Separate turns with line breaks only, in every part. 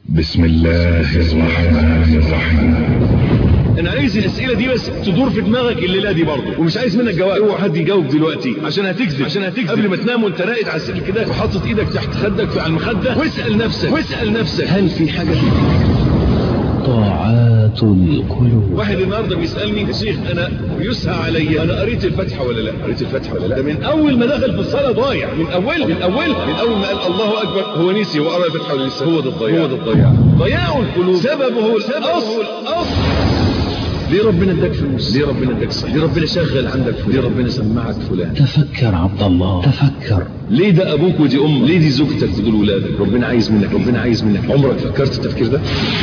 بسم الله الرحمن الرحيم
انا عايز الاسئله دي بس تدور في دماغك الليله دي برضه ومش عايز منك جواب اوعى حد يجاوب دلوقتي عشان هتكذب عشان هتكذب قبل ما تنام وانت راقد على السرير كده وحاطط ايدك تحت خدك على المخده واسال نفسك واسال نفسك هل في حاجه
طاعات القلوب
واحد النهارده بيسالني يا شيخ انا يسهى عليا انا قريت الفاتحه ولا لا قريت الفاتحه ولا لا ده من اول ما دخل في الصلاه ضايع من اول من اول من اول ما قال الله اكبر هو نسي هو قرا الفاتحه ولا لسه هو ده الضياع هو ده الضياع ضياع القلوب سببه الاصل الاصل ليه ربنا اداك فلوس ليه ربنا اداك صحة ليه ربنا شغل عندك فلوس ليه ربنا سمعك فلان
تفكر عبد الله تفكر
ليه ده ابوك ودي امك ليه دي زوجتك ودول ولادك ربنا عايز منك ربنا عايز منك عمرك فكرت التفكير ده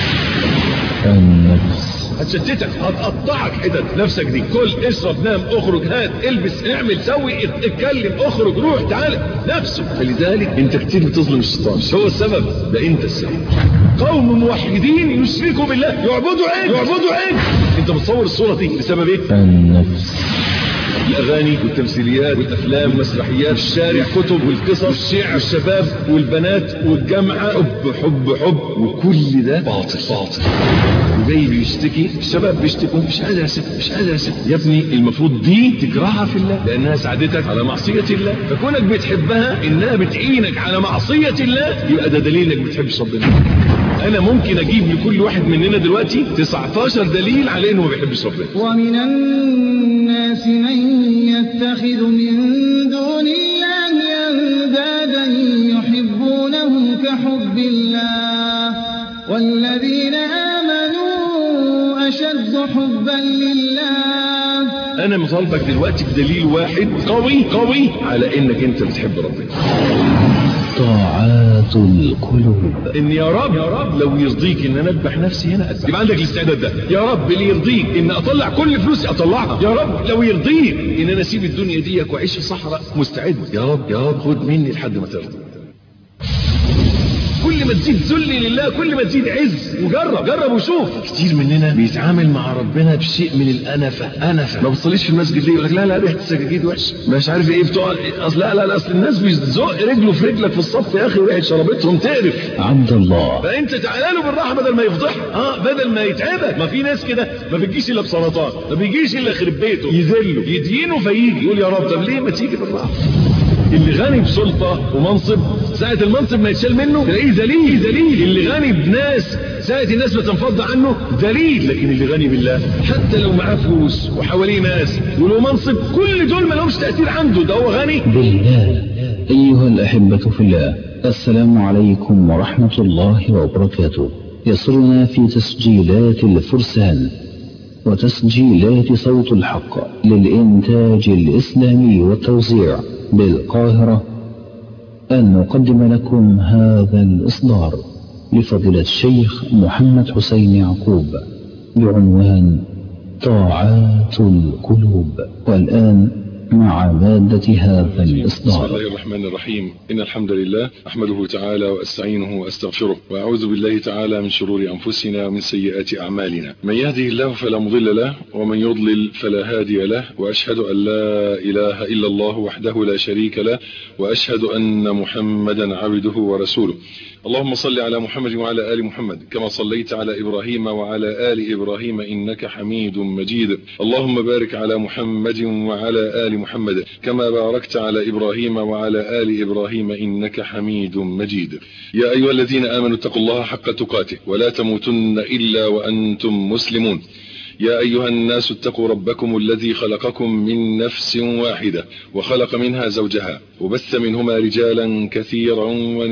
النفس
هتشتتك هتقطعك حتت نفسك دي كل اشرب نام اخرج هات البس اعمل سوي اتكلم اخرج روح تعالى نفسه فلذلك انت كتير بتظلم الشيطان مش هو السبب ده انت السبب قوم موحدين يشركوا بالله يعبدوا عين يعبدوا عين انت بتصور الصوره دي بسبب ايه
النفس
الاغاني والتمثيليات والافلام والمسرحيات والشارع الكتب والقصص والشعر والشباب والبنات والجامعه حب حب حب وكل ده باطل باطل وجاي بيشتكي الشباب بيشتكوا مش قادر اسيب مش قادر اسيب يا ابني المفروض دي تكرهها في الله لانها ساعدتك على معصيه الله فكونك بتحبها انها بتعينك على معصيه الله يبقى ده دليل انك بتحبش ربنا انا ممكن اجيب لكل واحد مننا دلوقتي 19 دليل على انه ما بيحبش ربنا
ومن الناس من يتخذ من دون الله أندادا يحبونهم كحب الله والذين آمنوا أشد حبا لله
انا مطالبك دلوقتي بدليل واحد قوي قوي على انك انت بتحب ربنا
طاعات القلوب
ان يا رب يا رب لو يرضيك ان انا اذبح نفسي هنا اذبح يبقى عندك الاستعداد ده يا رب اللي يرضيك ان اطلع كل فلوسي اطلعها يا رب لو يرضيك ان انا اسيب الدنيا ديك واعيش في صحراء مستعد يا رب يا رب خد مني لحد ما ترضى كل ما تزيد ذل لله كل ما تزيد عز وجرب جرب وشوف كتير مننا بيتعامل مع ربنا بشيء من الانفه انفه ما بتصليش في المسجد ليه يقول لك لا لا ريحه السجاجيد وحش مش عارف ايه بتوع اصل لا لا لا اصل الناس بيزق رجله في رجلك في الصف يا اخي وريحه شربتهم تقرف
عبد الله
فانت تعالى له بالراحه بدل ما يفضحك اه بدل ما يتعبك ما في ناس كده ما بتجيش الا بسرطان ما بيجيش الا خرب بيته يذله يدينه فيجي يقول يا رب طب ليه ما تيجي بالراحه اللي غني بسلطة ومنصب ساعة المنصب ما يتشال منه تلاقيه ذليل ذليل اللي غني بناس ساعة الناس ما تنفض عنه ذليل لكن اللي غني بالله حتى لو معاه فلوس وحواليه ناس وله منصب كل دول ما لهمش تأثير عنده ده هو غني
بالله أيها الأحبة في الله السلام عليكم ورحمة الله وبركاته يسرنا في تسجيلات الفرسان وتسجيلات صوت الحق للإنتاج الإسلامي والتوزيع بالقاهرة أن نقدم لكم هذا الإصدار لفضيلة الشيخ محمد حسين يعقوب بعنوان طاعات القلوب والآن مع مادة هذا
بسم
الإصدار
الله الرحمن الرحيم إن الحمد لله أحمده تعالى وأستعينه وأستغفره وأعوذ بالله تعالى من شرور أنفسنا ومن سيئات أعمالنا من يهده الله فلا مضل له ومن يضلل فلا هادي له وأشهد أن لا إله إلا الله وحده لا شريك له وأشهد أن محمدا عبده ورسوله اللهم صل على محمد وعلى آل محمد كما صليت على إبراهيم وعلى آل إبراهيم إنك حميد مجيد اللهم بارك على محمد وعلى آل محمد كما باركت على إبراهيم وعلى آل إبراهيم إنك حميد مجيد يا أيها الذين آمنوا اتقوا الله حق تقاته ولا تموتن إلا وأنتم مسلمون يا أيها الناس اتقوا ربكم الذي خلقكم من نفس واحدة وخلق منها زوجها وبث منهما رجالا كثيرا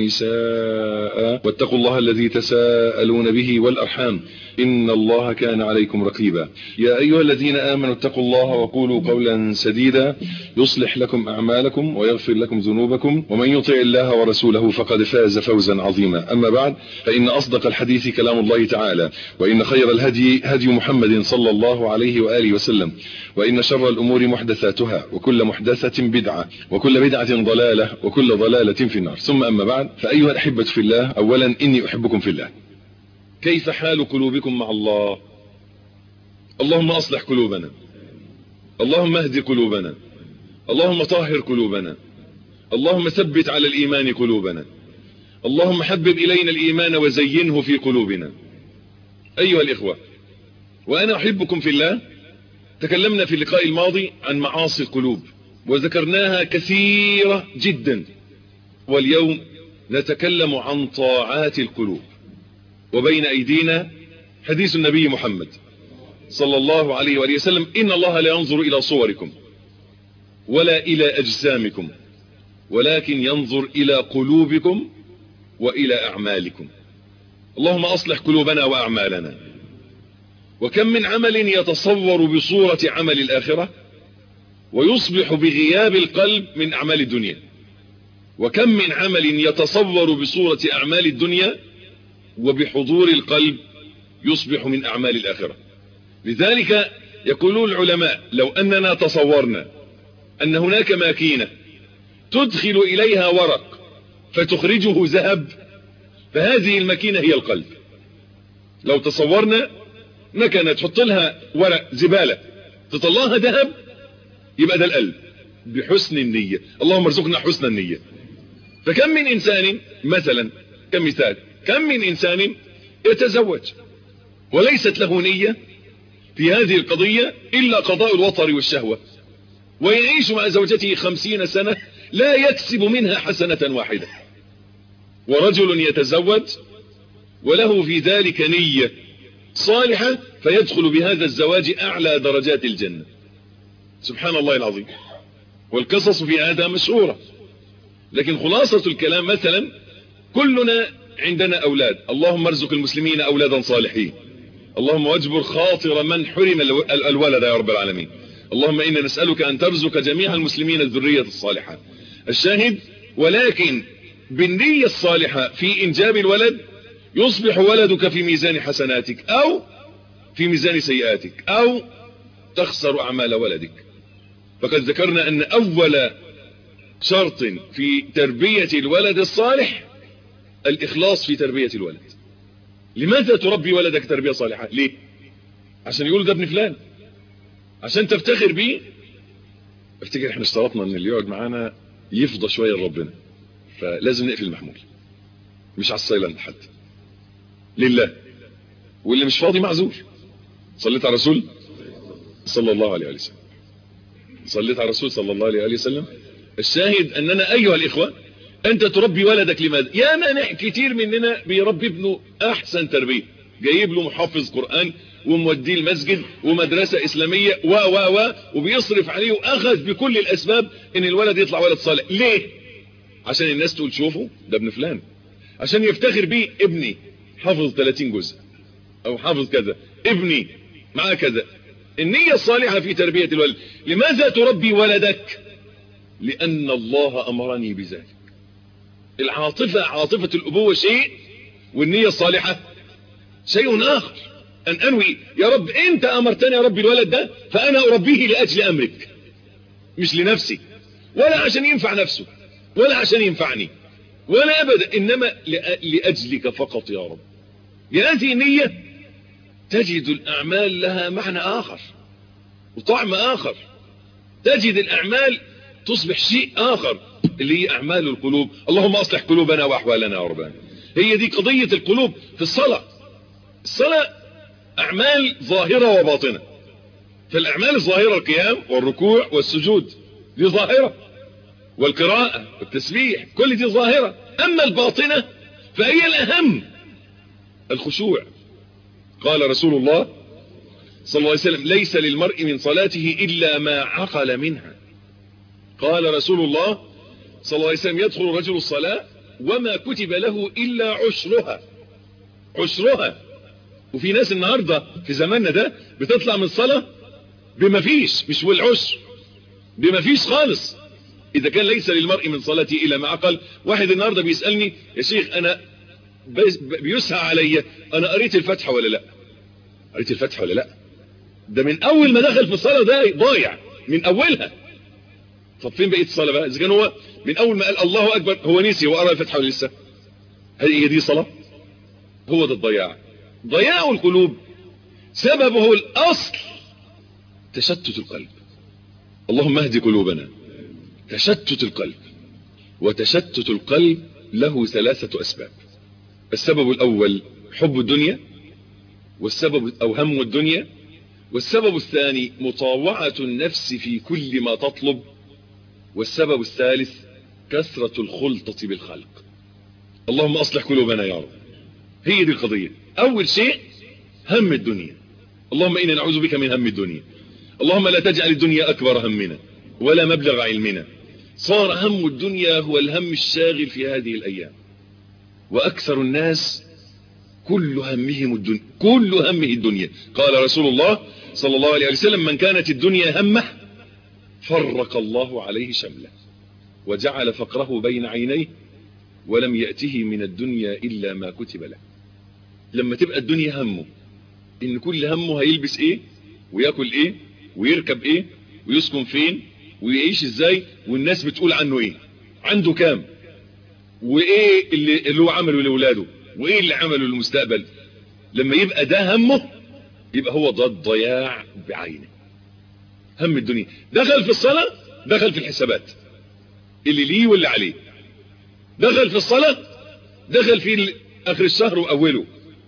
ونساء واتقوا الله الذي تساءلون به والأرحام إن الله كان عليكم رقيبا يا أيها الذين آمنوا اتقوا الله وقولوا قولا سديدا يصلح لكم أعمالكم ويغفر لكم ذنوبكم ومن يطع الله ورسوله فقد فاز فوزا عظيما أما بعد فإن أصدق الحديث كلام الله تعالى وإن خير الهدي هدي محمد صلى الله عليه وآله وسلم وإن شر الأمور محدثاتها وكل محدثة بدعة وكل بدعة ضلالة وكل ضلالة في النار ثم أما بعد فأيها الأحبة في الله أولا إني أحبكم في الله كيف حال قلوبكم مع الله اللهم أصلح قلوبنا اللهم اهد قلوبنا اللهم طهر قلوبنا اللهم ثبت على الإيمان قلوبنا اللهم حبب إلينا الإيمان وزينه في قلوبنا أيها الإخوة وأنا أحبكم في الله تكلمنا في اللقاء الماضي عن معاصي القلوب وذكرناها كثيرة جدا واليوم نتكلم عن طاعات القلوب وبين أيدينا حديث النبي محمد صلى الله عليه وآله وسلم إن الله لا ينظر إلى صوركم ولا إلى أجسامكم ولكن ينظر إلى قلوبكم وإلى أعمالكم اللهم أصلح قلوبنا وأعمالنا وكم من عمل يتصور بصورة عمل الآخرة ويصبح بغياب القلب من أعمال الدنيا وكم من عمل يتصور بصورة أعمال الدنيا وبحضور القلب يصبح من أعمال الآخرة لذلك يقولون العلماء لو أننا تصورنا أن هناك ماكينة تدخل إليها ورق فتخرجه ذهب فهذه الماكينة هي القلب لو تصورنا مكنة تحط لها ورق زبالة تطلعها ذهب يبقى ده القلب بحسن النية اللهم ارزقنا حسن النية فكم من إنسان مثلا كمثال كم من إنسان يتزوج وليست له نية في هذه القضية إلا قضاء الوطر والشهوة ويعيش مع زوجته خمسين سنة لا يكسب منها حسنة واحدة ورجل يتزوج وله في ذلك نية صالحة فيدخل بهذا الزواج أعلى درجات الجنة سبحان الله العظيم والقصص في هذا مشهورة لكن خلاصة الكلام مثلا كلنا عندنا أولاد اللهم ارزق المسلمين أولادا صالحين اللهم واجبر خاطر من حرم الولد يا رب العالمين اللهم إنا نسألك أن ترزق جميع المسلمين الذرية الصالحة الشاهد ولكن بالنية الصالحة في إنجاب الولد يصبح ولدك في ميزان حسناتك أو في ميزان سيئاتك أو تخسر أعمال ولدك فقد ذكرنا أن أول شرط في تربية الولد الصالح الإخلاص في تربية الولد لماذا تربي ولدك تربية صالحة ليه عشان يقولوا ده ابن فلان عشان تفتخر بيه افتكر احنا اشترطنا ان اللي يقعد معانا يفضى شوية لربنا فلازم نقفل المحمول مش على السايلنت حتى لله واللي مش فاضي معذور صليت على رسول صلى الله عليه وسلم صليت على رسول صلى الله عليه وسلم الشاهد اننا ايها الاخوة انت تربي ولدك لماذا يا مانع كتير مننا بيربي ابنه احسن تربية جايب له محافظ قرآن وموديه المسجد ومدرسة اسلامية و و و وبيصرف عليه واخذ بكل الاسباب ان الولد يطلع ولد صالح ليه عشان الناس تقول شوفوا ده ابن فلان عشان يفتخر بيه ابني حافظ 30 جزء او حافظ كذا ابني معاه كذا النية الصالحة في تربية الولد لماذا تربي ولدك لأن الله أمرني بذلك العاطفة عاطفة الأبوة شيء والنية الصالحة شيء آخر أن أنوي يا رب أنت أمرتني يا رب الولد ده فأنا أربيه لأجل أمرك مش لنفسي ولا عشان ينفع نفسه ولا عشان ينفعني ولا أبدا إنما لأجلك فقط يا رب لهذه النية تجد الأعمال لها معنى آخر وطعم آخر تجد الأعمال تصبح شيء آخر اللي هي أعمال القلوب اللهم أصلح قلوبنا وأحوالنا يا رب هي دي قضية القلوب في الصلاة الصلاة أعمال ظاهرة وباطنة فالأعمال الظاهرة القيام والركوع والسجود دي ظاهرة والقراءة والتسبيح كل دي ظاهرة أما الباطنة فهي الأهم الخشوع قال رسول الله صلى الله عليه وسلم ليس للمرء من صلاته إلا ما عقل منها قال رسول الله صلى الله عليه وسلم يدخل رجل الصلاة وما كتب له إلا عشرها عشرها وفي ناس النهاردة في زماننا ده بتطلع من الصلاة بما فيش مش والعشر بما فيش خالص إذا كان ليس للمرء من صلاته إلا ما عقل واحد النهاردة بيسألني يا شيخ أنا بيسعى علي أنا قريت الفتحة ولا لا قريت الفتحة ولا لا ده من أول ما دخل في الصلاة ده ضايع من أولها طب فين بقية الصلاة بقى إذا كان هو من أول ما قال الله أكبر هو نسي وقرأ الفتحة ولا لسه هل هي دي صلاة هو ده الضياع ضياع القلوب سببه الأصل تشتت القلب اللهم اهدي قلوبنا تشتت القلب وتشتت القلب له ثلاثة أسباب السبب الأول حب الدنيا والسبب أو هم الدنيا والسبب الثاني مطاوعة النفس في كل ما تطلب والسبب الثالث كثرة الخلطة بالخلق اللهم أصلح قلوبنا يا رب هي دي القضية أول شيء هم الدنيا اللهم إنا نعوذ بك من هم الدنيا اللهم لا تجعل الدنيا أكبر همنا ولا مبلغ علمنا صار هم الدنيا هو الهم الشاغل في هذه الأيام وأكثر الناس كل همهم الدنيا كل همه الدنيا قال رسول الله صلى الله عليه وسلم من كانت الدنيا همه فرق الله عليه شمله وجعل فقره بين عينيه ولم يأته من الدنيا إلا ما كتب له لما تبقى الدنيا همه إن كل همه هيلبس إيه ويأكل إيه ويركب إيه ويسكن فين ويعيش إزاي والناس بتقول عنه إيه عنده كام وإيه اللي, اللي هو عمله لأولاده وإيه اللي عمله للمستقبل لما يبقى ده همه يبقى هو ده الضياع بعينه هم الدنيا دخل في الصلاة دخل في الحسابات اللي ليه واللي عليه دخل في الصلاة دخل في اخر الشهر واوله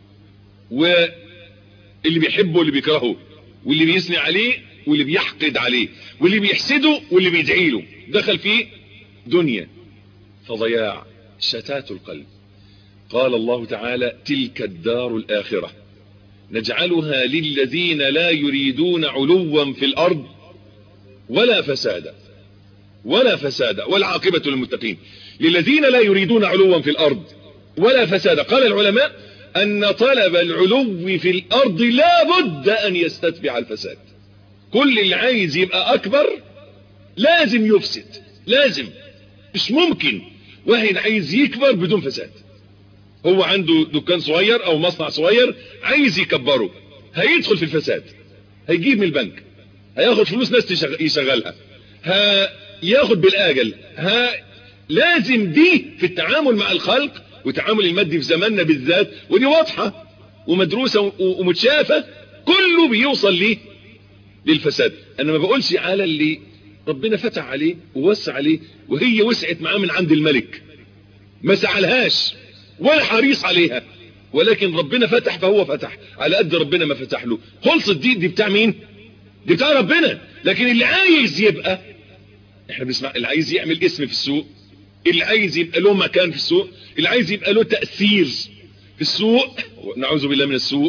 واللي بيحبه واللي بيكرهه واللي بيثني عليه واللي بيحقد عليه واللي بيحسده واللي بيدعي له دخل في دنيا فضياع شتات القلب قال الله تعالى تلك الدار الآخرة نجعلها للذين لا يريدون علوا في الأرض ولا فسادا ولا فسادا والعاقبة للمتقين للذين لا يريدون علوا في الأرض ولا فسادا قال العلماء أن طلب العلو في الأرض لا بد أن يستتبع الفساد كل اللي عايز يبقى أكبر لازم يفسد لازم مش ممكن واحد عايز يكبر بدون فساد هو عنده دكان صغير او مصنع صغير عايز يكبره هيدخل في الفساد هيجيب من البنك هياخد فلوس ناس يشغلها هياخد بالاجل ها لازم دي في التعامل مع الخلق والتعامل المادي في زماننا بالذات ودي واضحة ومدروسة ومتشافة كله بيوصل ليه للفساد انا ما بقولش على اللي ربنا فتح عليه ووسع عليه وهي وسعت معاه من عند الملك ما سعلهاش ولا حريص عليها ولكن ربنا فتح فهو فتح على قد ربنا ما فتح له خلصت دي دي بتاع مين دي بتاع ربنا لكن اللي عايز يبقى احنا بنسمع اللي عايز يعمل اسم في السوق اللي عايز يبقى له مكان في السوق اللي عايز يبقى له تأثير في السوق نعوذ بالله من السوق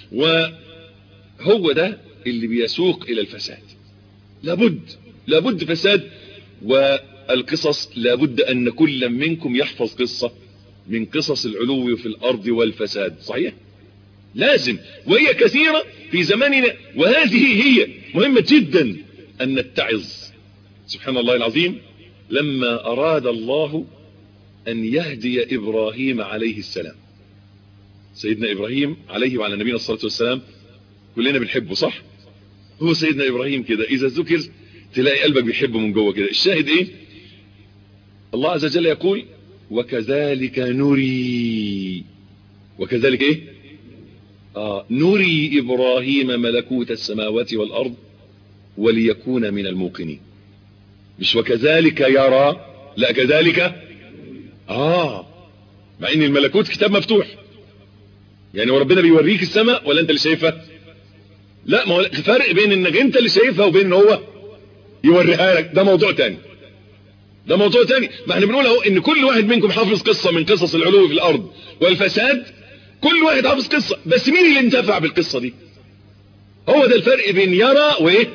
وهو ده اللي بيسوق الى الفساد لابد لابد فساد والقصص لابد ان كل منكم يحفظ قصة من قصص العلو في الارض والفساد صحيح لازم وهي كثيرة في زماننا وهذه هي مهمة جدا ان نتعظ سبحان الله العظيم لما اراد الله ان يهدي ابراهيم عليه السلام سيدنا ابراهيم عليه وعلى نبينا الصلاة والسلام كلنا بنحبه صح هو سيدنا ابراهيم كده اذا ذكر تلاقي قلبك بيحبه من جوه كده الشاهد ايه الله عز وجل يقول وكذلك نري وكذلك ايه آه نري ابراهيم ملكوت السماوات والارض وليكون من الموقنين مش وكذلك يرى لا كذلك اه مع ان الملكوت كتاب مفتوح يعني وربنا بيوريك السماء ولا انت اللي شايفها لا ما هو فرق بين انك انت اللي شايفها وبين ان هو يوريها لك ده موضوع تاني ده موضوع تاني ما احنا بنقول اهو ان كل واحد منكم حافظ قصة من قصص العلو في الارض والفساد كل واحد حافظ قصة بس مين اللي انتفع بالقصة دي هو ده الفرق بين يرى وايه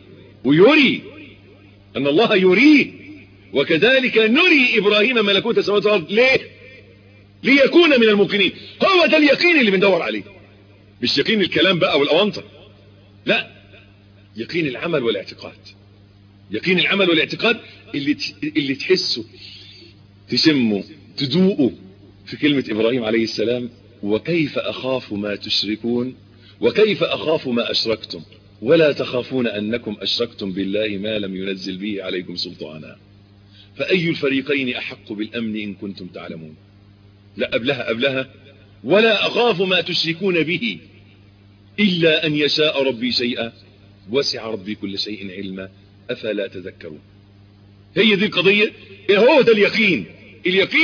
ويري ان الله يريه وكذلك نري ابراهيم ملكوت السماوات والارض ليه ليكون من الموقنين هو ده اليقين اللي بندور عليه مش يقين الكلام بقى والاونطه لا يقين العمل والاعتقاد يقين العمل والاعتقاد اللي اللي تحسه تشمه تدوقه في كلمة إبراهيم عليه السلام وكيف أخاف ما تشركون وكيف أخاف ما أشركتم ولا تخافون أنكم أشركتم بالله ما لم ينزل به عليكم سلطانا فأي الفريقين أحق بالأمن إن كنتم تعلمون لا قبلها قبلها ولا أخاف ما تشركون به إلا أن يشاء ربي شيئا وسع ربي كل شيء علما أفلا تذكرون هي دي القضية هو ده اليقين اليقين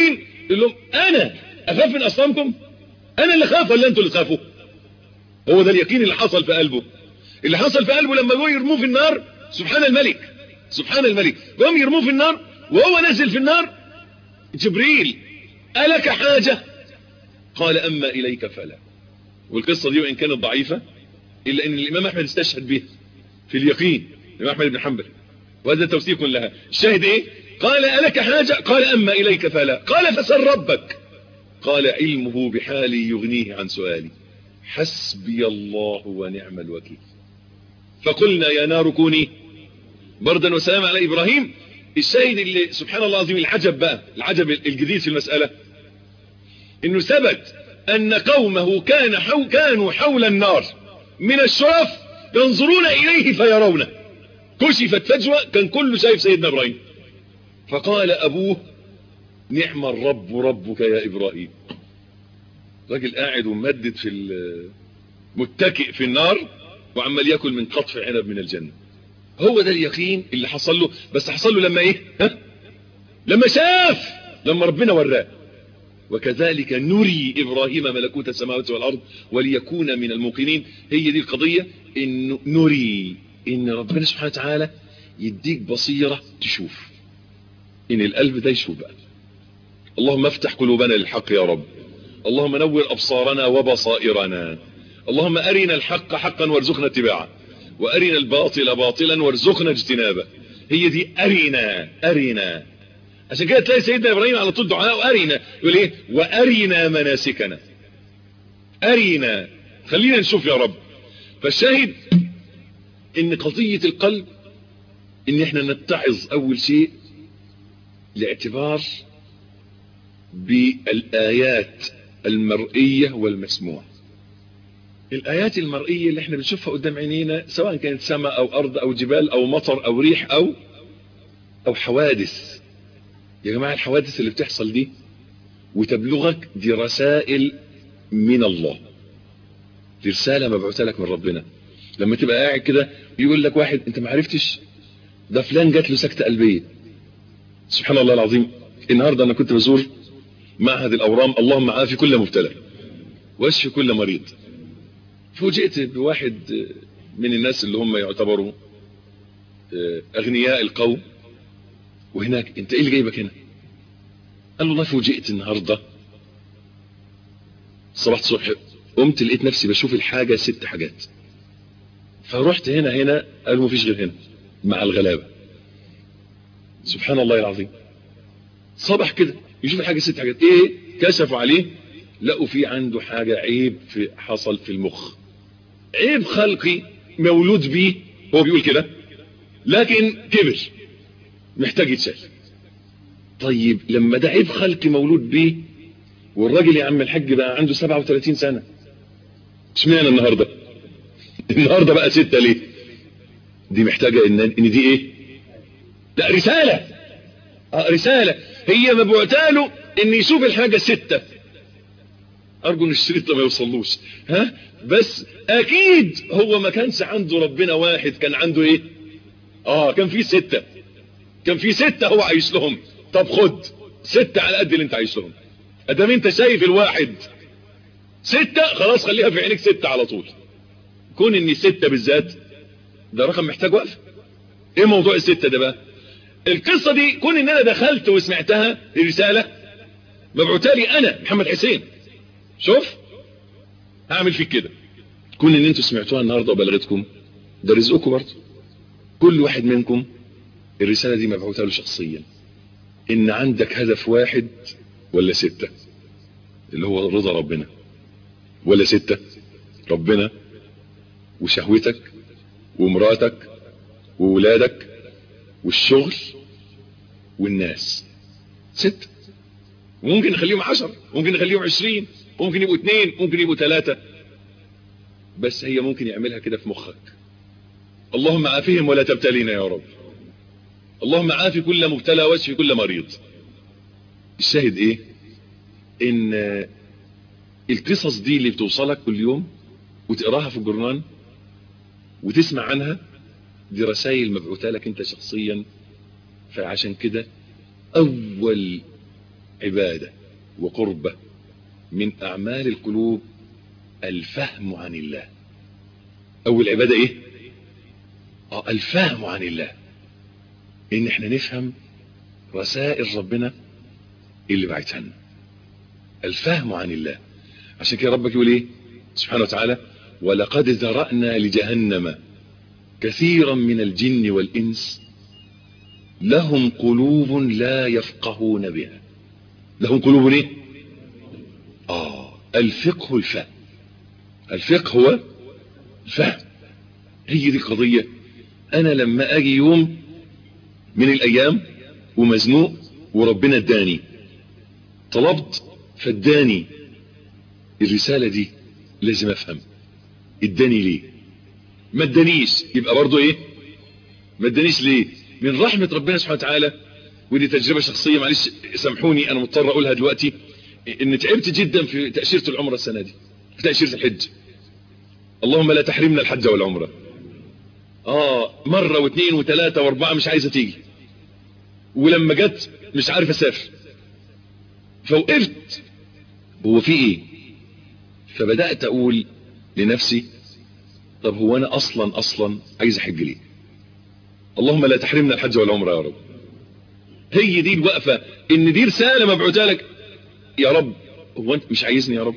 يقول لهم انا اخاف من اصنامكم انا اللي خاف ولا انتوا اللي تخافوا هو ده اليقين اللي حصل في قلبه اللي حصل في قلبه لما جم يرموه في النار سبحان الملك سبحان الملك جم يرموه في النار وهو نازل في النار جبريل ألك حاجة قال أما إليك فلا والقصة دي وإن كانت ضعيفة إلا أن الإمام أحمد استشهد بها في اليقين الإمام أحمد بن حنبل وهذا توثيق لها الشاهد إيه قال ألك حاجة قال أما إليك فلا قال فسل ربك قال علمه بحالي يغنيه عن سؤالي حسبي الله ونعم الوكيل فقلنا يا نار كوني بردا وسلام على إبراهيم الشاهد اللي سبحان الله العظيم العجب بقى العجب الجديد في المسألة انه ثبت ان قومه كان حو كانوا حول النار من الشرف ينظرون اليه فيرونه كشفت فجوة كان كله شايف سيدنا ابراهيم فقال ابوه نعم الرب ربك يا ابراهيم راجل قاعد وممدد في متكئ في النار وعمال ياكل من قطف عنب من الجنه هو ده اليقين اللي حصل له بس حصل له لما ايه ها؟ لما شاف لما ربنا وراه وكذلك نري ابراهيم ملكوت السماوات والارض وليكون من الموقنين هي دي القضية ان نري ان ربنا سبحانه وتعالى يديك بصيرة تشوف ان القلب ده يشوف بقى اللهم افتح قلوبنا للحق يا رب اللهم نور ابصارنا وبصائرنا اللهم ارنا الحق حقا وارزقنا اتباعه وارنا الباطل باطلا وارزقنا اجتنابه هي دي ارنا ارنا عشان كده تلاقي سيدنا ابراهيم على طول دعاء ارنا يقول ايه وارنا مناسكنا ارنا خلينا نشوف يا رب فالشاهد ان قضية القلب ان احنا نتعظ اول شيء لاعتبار بالايات المرئية والمسموعة الآيات المرئية اللي احنا بنشوفها قدام عينينا سواء كانت سماء أو أرض أو جبال أو مطر أو ريح أو أو حوادث يا جماعة الحوادث اللي بتحصل دي وتبلغك دي رسائل من الله دي رسالة مبعوثة لك من ربنا لما تبقى قاعد كده يقول لك واحد انت ما عرفتش ده فلان جات له سكتة قلبية سبحان الله العظيم النهاردة انا كنت بزور معهد الاورام اللهم عافي كل مبتلى واشفي كل مريض فوجئت بواحد من الناس اللي هم يعتبروا اغنياء القوم وهناك انت ايه اللي جايبك هنا قال له والله فوجئت النهاردة صباحت الصبح قمت لقيت نفسي بشوف الحاجة ست حاجات فرحت هنا هنا قالوا مفيش غير هنا مع الغلابة سبحان الله العظيم صبح كده يشوف الحاجة ست حاجات ايه كشفوا عليه لقوا في عنده حاجة عيب في حصل في المخ عيب خلقي مولود بيه هو بيقول كده لكن كبر محتاج يتشال طيب لما ده عيب خلقي مولود بيه والراجل يا عم الحاج بقى عنده 37 سنة اشمعنى النهاردة النهاردة بقى ستة ليه دي محتاجة ان, إن دي ايه لا رسالة آه رسالة هي مبعوثة له ان يشوف الحاجة ستة ارجو ان الشريط ما يوصلوش ها بس اكيد هو ما كانش عنده ربنا واحد كان عنده ايه اه كان في ستة كان في ستة هو عايش لهم طب خد ستة على قد اللي انت عايش لهم ادام انت شايف الواحد ستة خلاص خليها في عينك ستة على طول كون اني ستة بالذات ده رقم محتاج وقف ايه موضوع الستة ده بقى القصة دي كون ان انا دخلت وسمعتها الرسالة مبعوتالي انا محمد حسين شوف هعمل فيك كده كون ان انتوا سمعتوها النهاردة وبلغتكم ده رزقكم برضه كل واحد منكم الرسالة دي مبعوثة له شخصيا ان عندك هدف واحد ولا ستة اللي هو رضا ربنا ولا ستة ربنا وشهوتك ومراتك وولادك والشغل والناس ستة ممكن نخليهم عشر ممكن نخليهم عشرين ممكن يبقوا اتنين ممكن يبقوا تلاتة بس هي ممكن يعملها كده في مخك اللهم عافهم ولا تبتلينا يا رب اللهم عافي كل مبتلى واشفي كل مريض الشاهد ايه ان القصص دي اللي بتوصلك كل يوم وتقراها في الجرنان وتسمع عنها دي رسائل مبعوثة لك انت شخصيا فعشان كده اول عبادة
وقربة من أعمال القلوب الفهم عن الله أول عبادة إيه آه الفهم عن الله إن إحنا نفهم رسائل ربنا اللي بعتها لنا الفهم عن الله عشان كده ربك يقول إيه سبحانه وتعالى ولقد ذرأنا لجهنم كثيرا من الجن والإنس لهم قلوب لا يفقهون بها لهم قلوب ايه اه الفقه الفهم الفقه هو الفهم هي دي القضية انا لما اجي يوم من الايام ومزنوق وربنا اداني طلبت فاداني الرسالة دي لازم افهم اداني ليه ما ادانيش يبقى برضو ايه ما ادانيش ليه من رحمة ربنا سبحانه وتعالى ودي تجربة شخصية معلش سامحوني انا مضطر اقولها دلوقتي ان تعبت جدا في تأشيرة العمرة السنة دي في تأشيرة الحج اللهم لا تحرمنا الحج والعمرة اه مرة واثنين وثلاثة واربعة مش عايزة تيجي ولما جت مش عارف اسافر فوقفت هو في ايه فبدأت اقول لنفسي طب هو انا اصلا اصلا عايز احج ليه اللهم لا تحرمنا الحج والعمرة يا رب هي دي الوقفة ان دي رسالة مبعوثة لك يا رب هو انت مش عايزني يا رب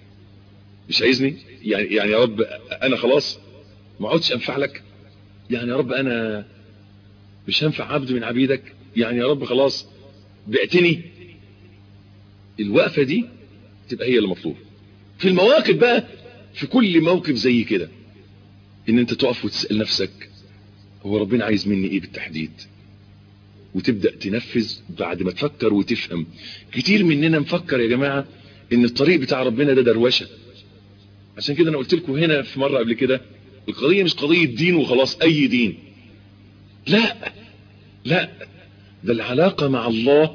مش عايزني يعني يعني يا رب انا خلاص ما عدتش انفع لك يعني يا رب انا مش هنفع عبد من عبيدك يعني يا رب خلاص بعتني الوقفة دي تبقى هي المطلوب في المواقف بقى في كل موقف زي كده ان انت تقف وتسأل نفسك هو ربنا عايز مني ايه بالتحديد وتبدأ تنفذ بعد ما تفكر وتفهم كتير مننا مفكر يا جماعة ان الطريق بتاع ربنا ده دروشة عشان كده انا قلت لكم هنا في مرة قبل كده القضية مش قضية دين وخلاص اي دين لا لا ده العلاقة مع الله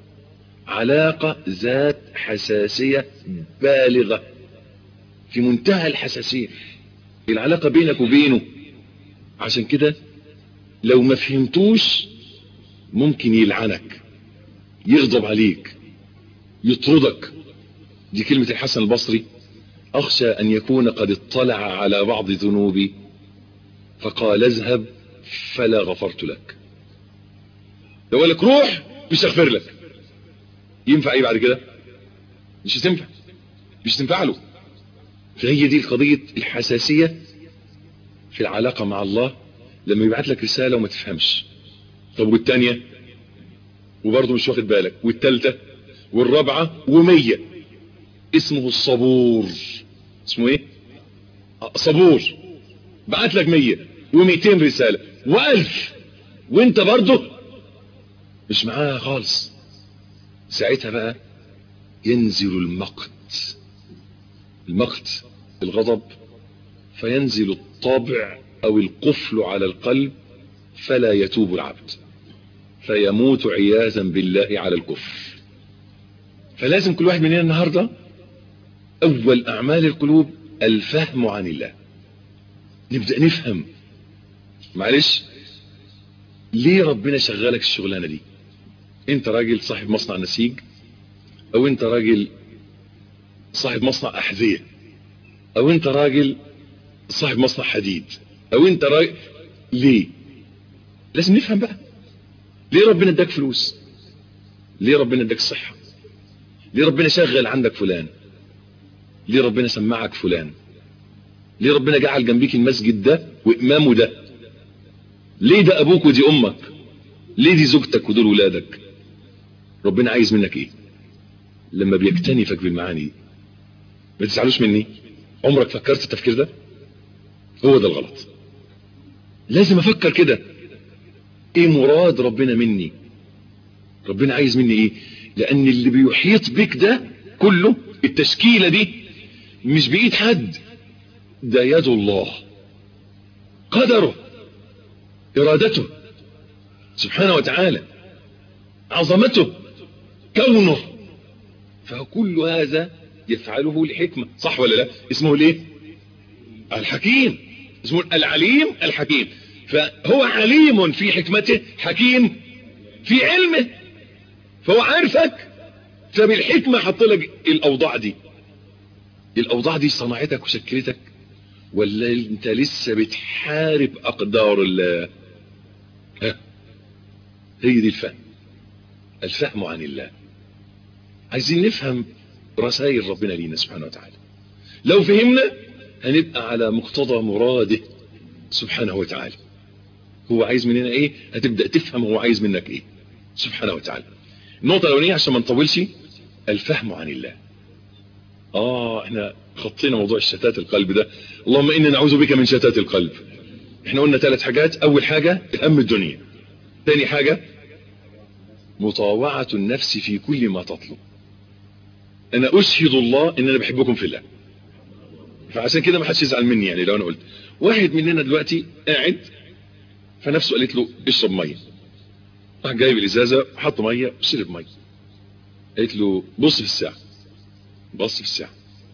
علاقة ذات حساسية بالغة في منتهى الحساسية العلاقة بينك وبينه عشان كده لو ما فهمتوش ممكن يلعنك يغضب عليك يطردك دي كلمة الحسن البصري أخشى أن يكون قد اطلع على بعض ذنوبي فقال اذهب فلا غفرت لك لو لك روح مش هغفر لك ينفع ايه بعد كده مش هتنفع مش تنفع له فهي دي القضية الحساسية في العلاقة مع الله لما يبعت لك رسالة وما تفهمش طب والتانية وبرضه مش واخد بالك والتالتة والرابعة ومية اسمه الصبور اسمه ايه صبور بعت لك مية وميتين رسالة والف وانت برضه مش معاها خالص ساعتها بقى ينزل المقت المقت الغضب فينزل الطبع او القفل على القلب فلا يتوب العبد فيموت عياذا بالله على الكفر فلازم كل واحد مننا النهاردة اول اعمال القلوب الفهم عن الله نبدأ نفهم معلش ليه ربنا شغالك الشغلانة دي انت راجل صاحب مصنع نسيج او انت راجل صاحب مصنع احذية او انت راجل صاحب مصنع حديد او انت راجل ليه لازم نفهم بقى ليه ربنا اداك فلوس ليه ربنا اداك صحة ليه ربنا شغل عندك فلان ليه ربنا سمعك فلان ليه ربنا جعل جنبيك المسجد ده وامامه ده ليه ده ابوك ودي امك ليه دي زوجتك ودول ولادك ربنا عايز منك ايه لما بيكتنفك بالمعاني دي ما تزعلوش مني عمرك فكرت التفكير ده هو ده الغلط لازم افكر كده ايه مراد ربنا مني ربنا عايز مني ايه لان اللي بيحيط بك ده كله التشكيلة دي مش بايد حد ده يد الله قدره ارادته سبحانه وتعالى عظمته كونه فكل هذا يفعله لحكمة صح ولا لا اسمه ليه الحكيم اسمه العليم الحكيم فهو عليم في حكمته حكيم في علمه فهو عارفك فبالحكمة حط لك الاوضاع دي الاوضاع دي صنعتك وشكلتك ولا انت لسه بتحارب اقدار الله ها هي دي الفهم الفهم عن الله عايزين نفهم رسائل ربنا لينا سبحانه وتعالى لو فهمنا هنبقى على مقتضى مراده سبحانه وتعالى هو عايز مننا ايه هتبدأ تفهم هو عايز منك ايه سبحانه وتعالى النقطة الاولانية عشان ما نطولش الفهم عن الله اه احنا خطينا موضوع الشتات القلب ده اللهم انا نعوذ بك من شتات القلب احنا قلنا ثلاث حاجات اول حاجة هم الدنيا ثاني حاجة مطاوعة النفس في كل ما تطلب انا اشهد الله ان انا بحبكم في الله فعشان كده ما حدش يزعل مني يعني لو انا قلت واحد مننا دلوقتي قاعد فنفسه قالت له اشرب ميه راح جايب الازازه حط ميه وشرب ميه قالت له بص في الساعه بص في الساعه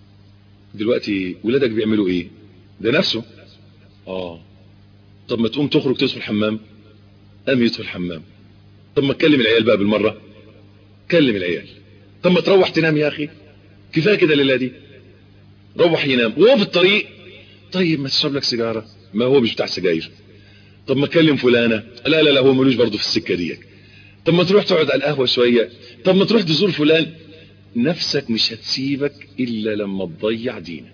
دلوقتي ولادك بيعملوا ايه ده نفسه اه طب ما تقوم تخرج تدخل الحمام قام يدخل الحمام طب ما تكلم العيال بقى بالمره كلم العيال طب ما تروح تنام يا اخي كفايه كده الليله دي روح ينام وهو في الطريق طيب ما تشرب لك سيجاره ما هو مش بتاع سجاير طب ما اكلم فلانه لا لا لا هو ملوش برضه في السكه ديت طب ما تروح تقعد على القهوه شويه طب ما تروح تزور فلان نفسك مش هتسيبك الا لما تضيع دينك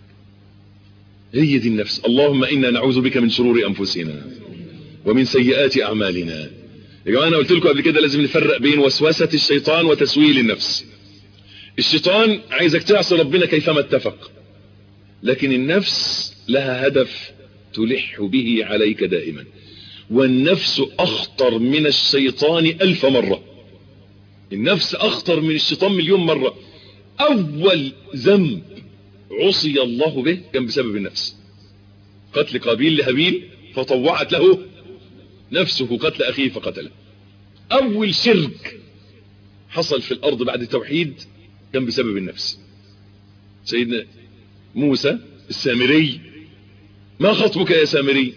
هي دي النفس اللهم انا نعوذ بك من شرور انفسنا ومن سيئات اعمالنا يا جماعه انا قلت لكم قبل كده لازم نفرق بين وسوسه الشيطان وتسويل النفس الشيطان عايزك تعصي ربنا كيفما اتفق لكن النفس لها هدف تلح به عليك دائما والنفس اخطر من الشيطان الف مرة النفس اخطر من الشيطان مليون مرة اول ذنب عصي الله به كان بسبب النفس قتل قابيل لهابيل فطوعت له نفسه قتل اخيه فقتله اول شرك حصل في الارض بعد التوحيد كان بسبب النفس سيدنا موسى السامري ما خطبك يا سامري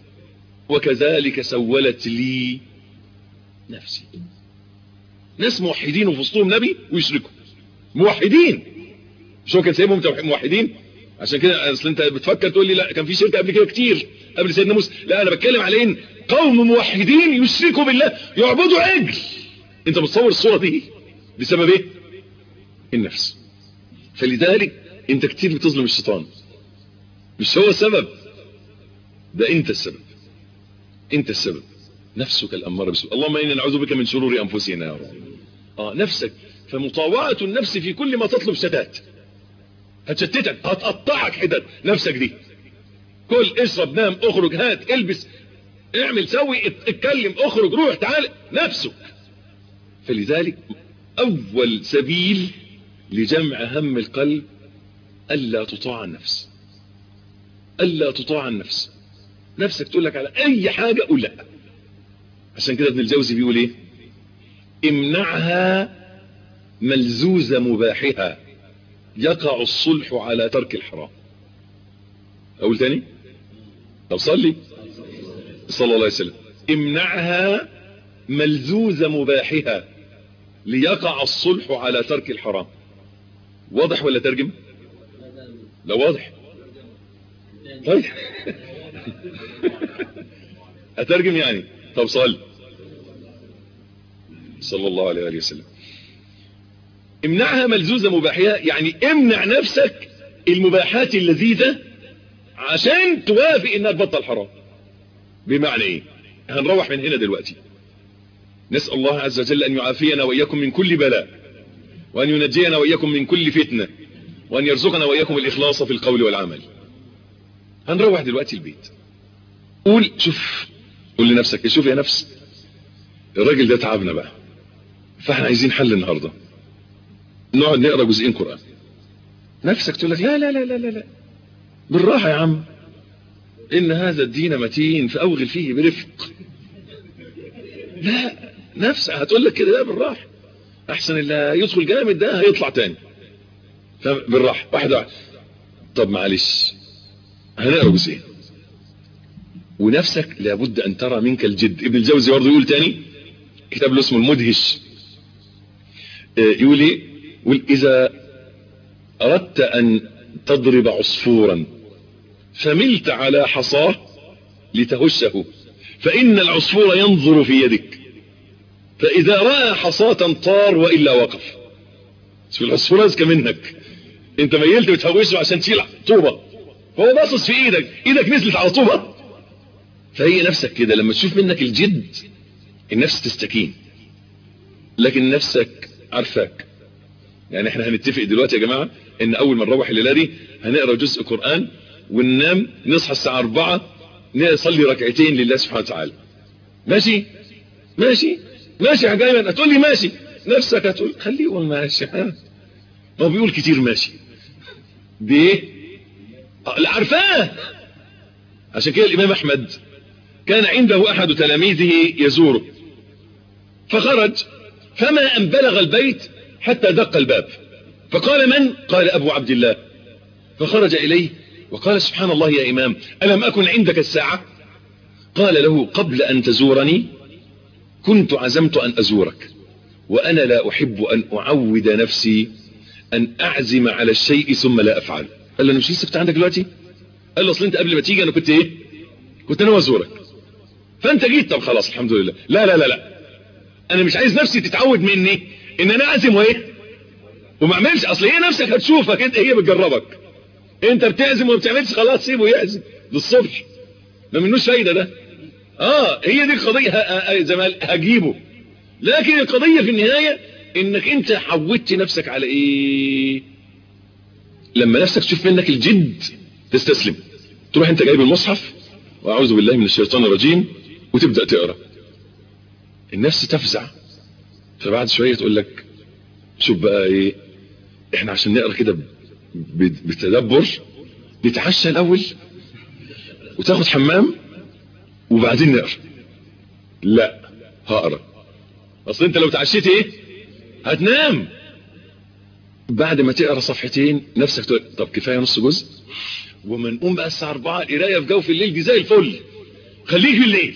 وكذلك سولت لي نفسي ناس موحدين وفي وسطهم نبي ويشركوا موحدين مش هو كان سايبهم موحدين عشان كده اصل انت بتفكر تقول لي لا كان في شركه قبل كده كتير قبل سيدنا موسى لا انا بتكلم على ان قوم موحدين يشركوا بالله يعبدوا عجل انت متصور الصوره دي بسبب ايه النفس فلذلك انت كتير بتظلم الشيطان مش هو السبب ده انت السبب انت السبب نفسك الاماره بالسوء اللهم انا نعوذ بك من شرور انفسنا يا رب اه نفسك فمطاوعه النفس في كل ما تطلب شتات هتشتتك هتقطعك حتت نفسك دي كل اشرب نام اخرج هات البس اعمل سوي اتكلم اخرج روح تعال نفسك فلذلك اول سبيل لجمع هم القلب الا تطاع النفس الا تطاع النفس نفسك تقول لك على اي حاجة قول لا عشان كده ابن الجوزي بيقول ايه امنعها ملزوز مباحها يقع الصلح على ترك الحرام اقول تاني طب صلي صلى الله عليه وسلم امنعها ملزوز مباحها ليقع الصلح على ترك الحرام واضح ولا ترجم لا واضح طيب اترجم يعني طب صل صلى الله عليه وآله وسلم امنعها ملزوزة مباحية يعني امنع نفسك المباحات اللذيذة عشان توافق انها تبطل حرام بمعنى ايه هنروح من هنا دلوقتي نسأل الله عز وجل ان يعافينا واياكم من كل بلاء وان ينجينا واياكم من كل فتنة وان يرزقنا واياكم الاخلاص في القول والعمل هنروح دلوقتي البيت قول شوف قول لنفسك شوف يا نفس الراجل ده تعبنا بقى فاحنا عايزين حل النهارده نقعد نقرا جزئين قران نفسك تقول لك لا لا لا لا لا, لا. بالراحه يا عم ان هذا الدين متين فاوغل فيه برفق لا نفسك هتقول لك كده لا بالراحه احسن اللي يدخل جامد ده هيطلع تاني بالراحه واحده واحده طب معلش هنقرا جزئين ونفسك لابد ان ترى منك الجد ابن الجوزي برضه يقول تاني كتاب له اسمه المدهش يقول ايه قل إذا أردت أن تضرب عصفورا فملت على حصاه لتهشه فإن العصفور ينظر في يدك فإذا رأى حصاة طار وإلا وقف شوف العصفور أذكى منك انت ميلت بتهوشه عشان تشيل طوبة فهو باصص في ايدك ايدك نزلت على طوبة فهي نفسك كده لما تشوف منك الجد النفس تستكين لكن نفسك عارفاك يعني احنا هنتفق دلوقتي يا جماعة ان اول ما نروح الليلة دي هنقرأ جزء قرآن وننام نصحى الساعة اربعة نصلي ركعتين لله سبحانه وتعالى ماشي ماشي ماشي يا جايمن هتقول لي ماشي نفسك هتقول خليه يقول ماشي ها هو بيقول كتير ماشي بايه لا عارفاه عشان كده الامام احمد كان عنده احد تلاميذه يزوره فخرج فما ان بلغ البيت حتى دق الباب فقال من قال ابو عبد الله فخرج اليه وقال سبحان الله يا امام الم اكن عندك الساعة قال له قبل ان تزورني كنت عزمت ان ازورك وانا لا احب ان اعود نفسي ان اعزم على الشيء ثم لا افعله قال له انا مش لسه كنت عندك دلوقتي قال له اصل انت قبل ما تيجي انا كنت ايه كنت انا ازورك فانت جيت طب خلاص الحمد لله لا لا لا لا انا مش عايز نفسي تتعود مني ان انا اعزم وايه وما اعملش اصل هي نفسك هتشوفك انت هي بتجربك انت بتعزم وما بتعملش خلاص سيبه يعزم للصبح ما منوش فايده ده اه هي دي القضيه زي ما هجيبه لكن القضيه في النهايه انك انت حودت نفسك على ايه لما نفسك تشوف منك الجد تستسلم تروح انت جايب المصحف واعوذ بالله من الشيطان الرجيم وتبدا تقرا النفس تفزع فبعد شويه تقول لك شوف بقى ايه احنا عشان نقرا كده بتدبر نتعشى الاول وتاخد حمام وبعدين نقرا لا هقرا اصل انت لو تعشيت ايه هتنام بعد ما تقرا صفحتين نفسك تقول طب كفايه نص جزء وما نقوم بقى الساعه 4 القرايه في جو في الليل دي زي الفل خليك بالليل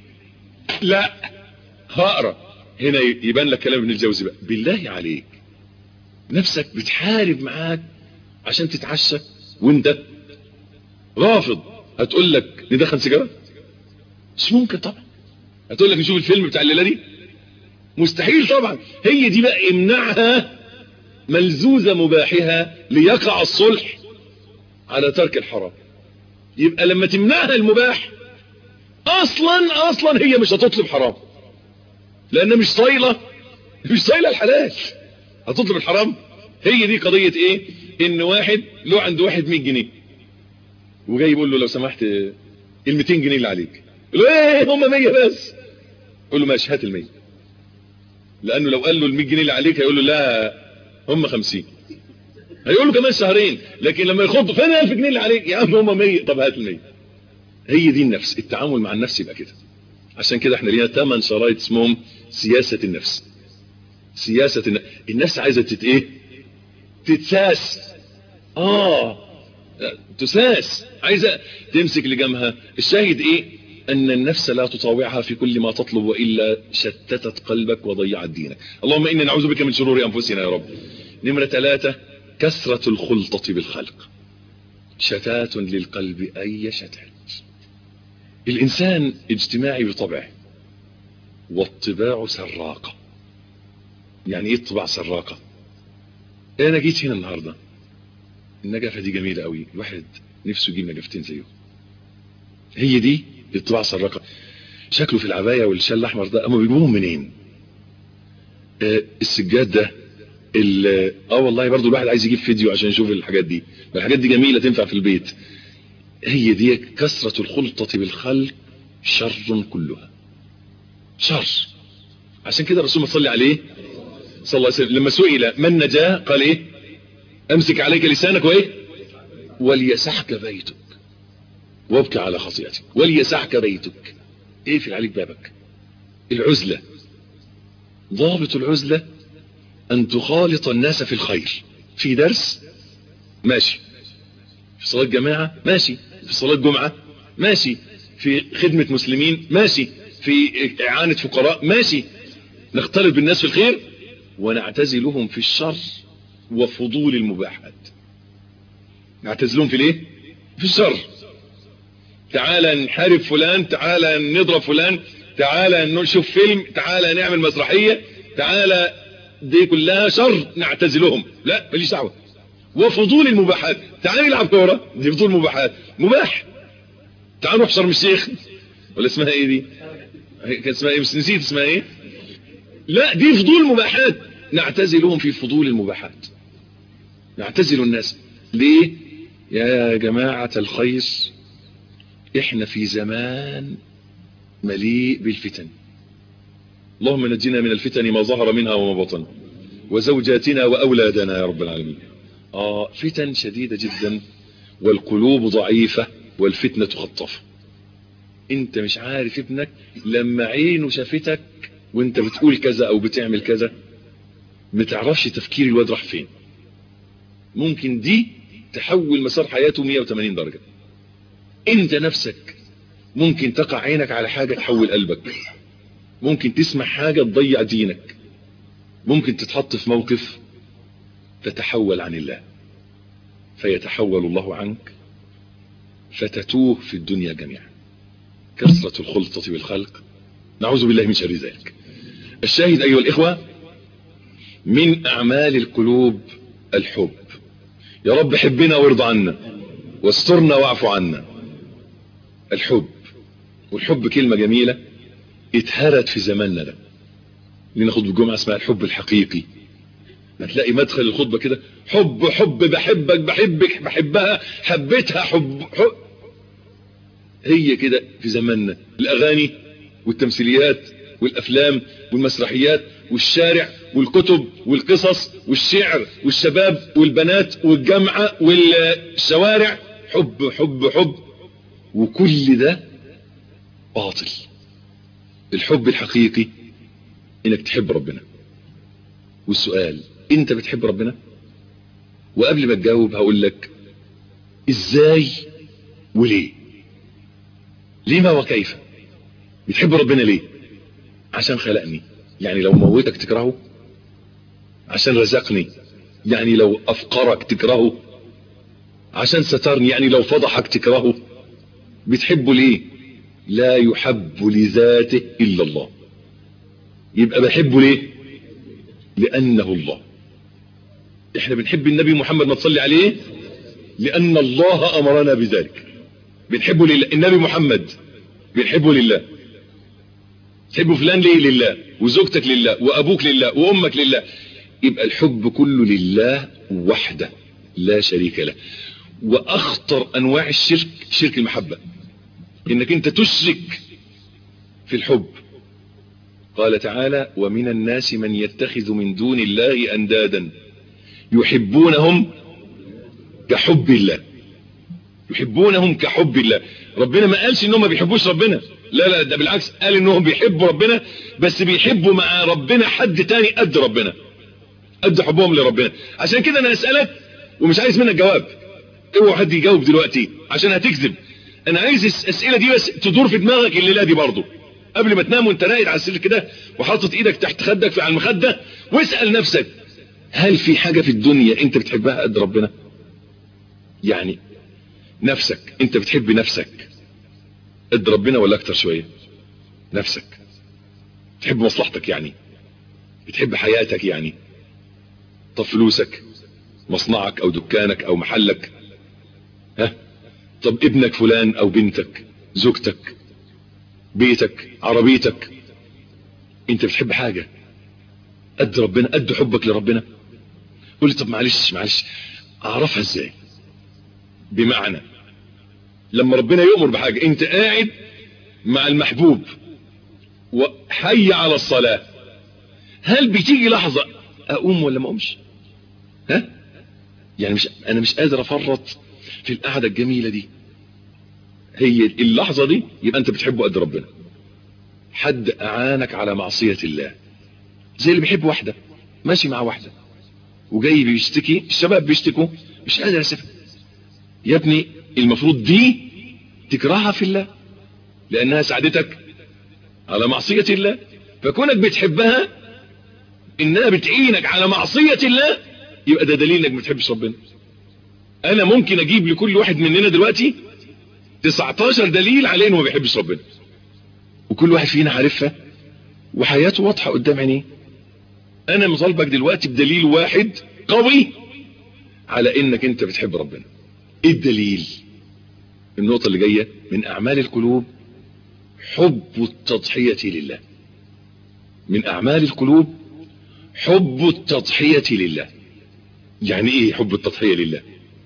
لا هقرا هنا يبان لك كلام ابن الجوزي بقى بالله عليك نفسك بتحارب معاك عشان تتعشى وانت رافض هتقول لك ندخن سيجاره مش ممكن طبعا هتقول لك نشوف الفيلم بتاع الليله دي مستحيل طبعا هي دي بقى امنعها ملزوزة مباحها ليقع الصلح على ترك الحرام يبقى لما تمنعها المباح اصلا اصلا هي مش هتطلب حرام لان مش طايله مش طايله الحلال هتطلب الحرام هي دي قضية ايه ان واحد له عند واحد 100 جنيه وجاي يقول له لو سمحت ال 200 جنيه اللي عليك يقول له ايه هم 100 بس يقول له ماشي هات ال 100 لانه لو قال له ال 100 جنيه اللي عليك هيقول له لا هم 50 هيقول له كمان شهرين لكن لما يخضوا فين 1000 جنيه اللي عليك يا عم هم 100 طب هات ال 100 هي دي النفس التعامل مع النفس يبقى كده عشان كده احنا لينا 8 شرايط اسمهم سياسة النفس سياسة النفس النفس عايزة تت ايه تتساس اه تساس عايزة تمسك لجمها الشاهد ايه ان النفس لا تطاوعها في كل ما تطلب وإلا شتتت قلبك وضيعت دينك اللهم إنا نعوذ بك من شرور أنفسنا يا رب نمرة ثلاثة كثرة الخلطة بالخلق شتات للقلب أي شتات الإنسان اجتماعي بطبعه والطباع سراقة يعني ايه الطباع سراقة انا جيت هنا النهاردة النجفة دي جميلة قوي الواحد نفسه يجيب نجفتين زيه هي دي الطباع سراقة شكله في العباية والشال الاحمر ده اما بيجيبوهم منين آه السجاد ده اه والله برضو الواحد عايز يجيب فيديو عشان يشوف الحاجات دي الحاجات دي جميلة تنفع في البيت هي دي كثرة الخلطة بالخلق شر كلها شر عشان كده الرسول صلى عليه صلى الله عليه وسلم لما سئل من نجاه قال ايه امسك عليك لسانك وايه وليسحك بيتك وابكي على خطيئتك وليسحك بيتك اقفل عليك بابك العزلة ضابط العزلة ان تخالط الناس في الخير في درس ماشي في صلاة جماعة ماشي في صلاة جمعة ماشي في خدمة مسلمين ماشي في إعانة فقراء ماشي نختلط بالناس في الخير ونعتزلهم في الشر وفضول المباحات نعتزلهم في الايه في الشر تعالى نحارب فلان تعالى نضرب فلان تعالى نشوف فيلم تعالى نعمل مسرحية تعالى دي كلها شر نعتزلهم لا ماليش دعوه وفضول المباحات تعالى نلعب كوره دي فضول مباحات مباح تعال نروح شرم الشيخ ولا اسمها ايه دي كان اسمها ايه بس نسيت اسمها ايه لا دي فضول مباحات نعتزلهم في فضول المباحات نعتزل الناس ليه يا جماعة الخير احنا في زمان مليء بالفتن اللهم نجنا من الفتن ما ظهر منها وما بطن وزوجاتنا وأولادنا يا رب العالمين آه فتن شديدة جدا والقلوب ضعيفة والفتنة خطافة انت مش عارف ابنك لما عينه شافتك وانت بتقول كذا او بتعمل كذا بتعرفش تفكير الواد راح فين ممكن دي تحول مسار حياته 180 درجة انت نفسك ممكن تقع عينك على حاجة تحول قلبك ممكن تسمع حاجة تضيع دينك ممكن تتحط في موقف تتحول عن الله فيتحول الله عنك فتتوه في الدنيا جميعا كثرة الخلطة بالخلق نعوذ بالله من شر ذلك الشاهد أيها الإخوة من أعمال القلوب الحب يا رب حبنا وارضى عنا واسترنا واعف عنا الحب والحب كلمة جميلة اتهرت في زماننا ده لنا خطبة جمعة اسمها الحب الحقيقي هتلاقي مدخل الخطبة كده حب حب بحبك بحبك بحبها حبيتها حب, حب هي كده في زماننا الأغاني والتمثيليات والأفلام والمسرحيات والشارع والكتب والقصص والشعر والشباب والبنات والجامعة والشوارع حب حب حب وكل ده باطل الحب الحقيقي انك تحب ربنا والسؤال انت بتحب ربنا وقبل ما تجاوب هقول لك ازاي وليه لما وكيف بتحب ربنا ليه عشان خلقني يعني لو موتك تكرهه عشان رزقني يعني لو افقرك تكرهه عشان سترني يعني لو فضحك تكرهه بتحبه ليه لا يحب لذاته الا الله يبقى بحبه ليه لانه الله احنا بنحب النبي محمد ما تصلي عليه لان الله امرنا بذلك بنحبه لله النبي محمد بنحبه لله تحبه فلان ليه لله وزوجتك لله وابوك لله وامك لله يبقى الحب كله لله وحده لا شريك له واخطر انواع الشرك شرك المحبة انك انت تشرك في الحب قال تعالى ومن الناس من يتخذ من دون الله اندادا يحبونهم كحب الله يحبونهم كحب الله ربنا ما قالش انهم ما بيحبوش ربنا لا لا ده بالعكس قال انهم بيحبوا ربنا بس بيحبوا مع ربنا حد تاني قد ربنا قد حبهم لربنا عشان كده انا اسألك ومش عايز منك جواب اوعى حد يجاوب دلوقتي عشان هتكذب انا عايز الاسئله دي بس تدور في دماغك الليله دي برضه قبل ما تنام وانت راقد على السرير كده وحاطط ايدك تحت خدك في على المخده واسال نفسك هل في حاجه في الدنيا انت بتحبها قد ربنا يعني نفسك انت بتحب نفسك قد ربنا ولا اكتر شويه نفسك بتحب مصلحتك يعني بتحب حياتك يعني طب فلوسك مصنعك او دكانك او محلك ها طب ابنك فلان او بنتك زوجتك بيتك عربيتك انت بتحب حاجة قد ربنا قد حبك لربنا قول لي طب معلش معلش اعرفها ازاي بمعنى لما ربنا يؤمر بحاجة انت قاعد مع المحبوب وحي على الصلاة هل بتيجي لحظة اقوم ولا ما اقومش ها يعني مش انا مش قادر افرط في القعدة الجميلة دي هي اللحظة دي يبقى انت بتحبه قد ربنا حد اعانك على معصية الله زي اللي بيحب واحدة ماشي مع واحدة وجاي بيشتكي الشباب بيشتكوا مش قادر اسفها يا ابني المفروض دي تكرهها في الله لانها ساعدتك على معصية الله فكونك بتحبها انها بتعينك على معصية الله
يبقى ده دليل انك ما بتحبش ربنا انا ممكن اجيب لكل واحد مننا دلوقتي 19 دليل على انه ما بيحبش ربنا وكل واحد فينا عارفها وحياته واضحه قدام عينيه انا مطالبك دلوقتي بدليل واحد قوي على انك انت بتحب ربنا ايه الدليل النقطه اللي جايه من اعمال القلوب حب التضحيه لله من اعمال القلوب حب التضحيه لله يعني ايه حب التضحيه لله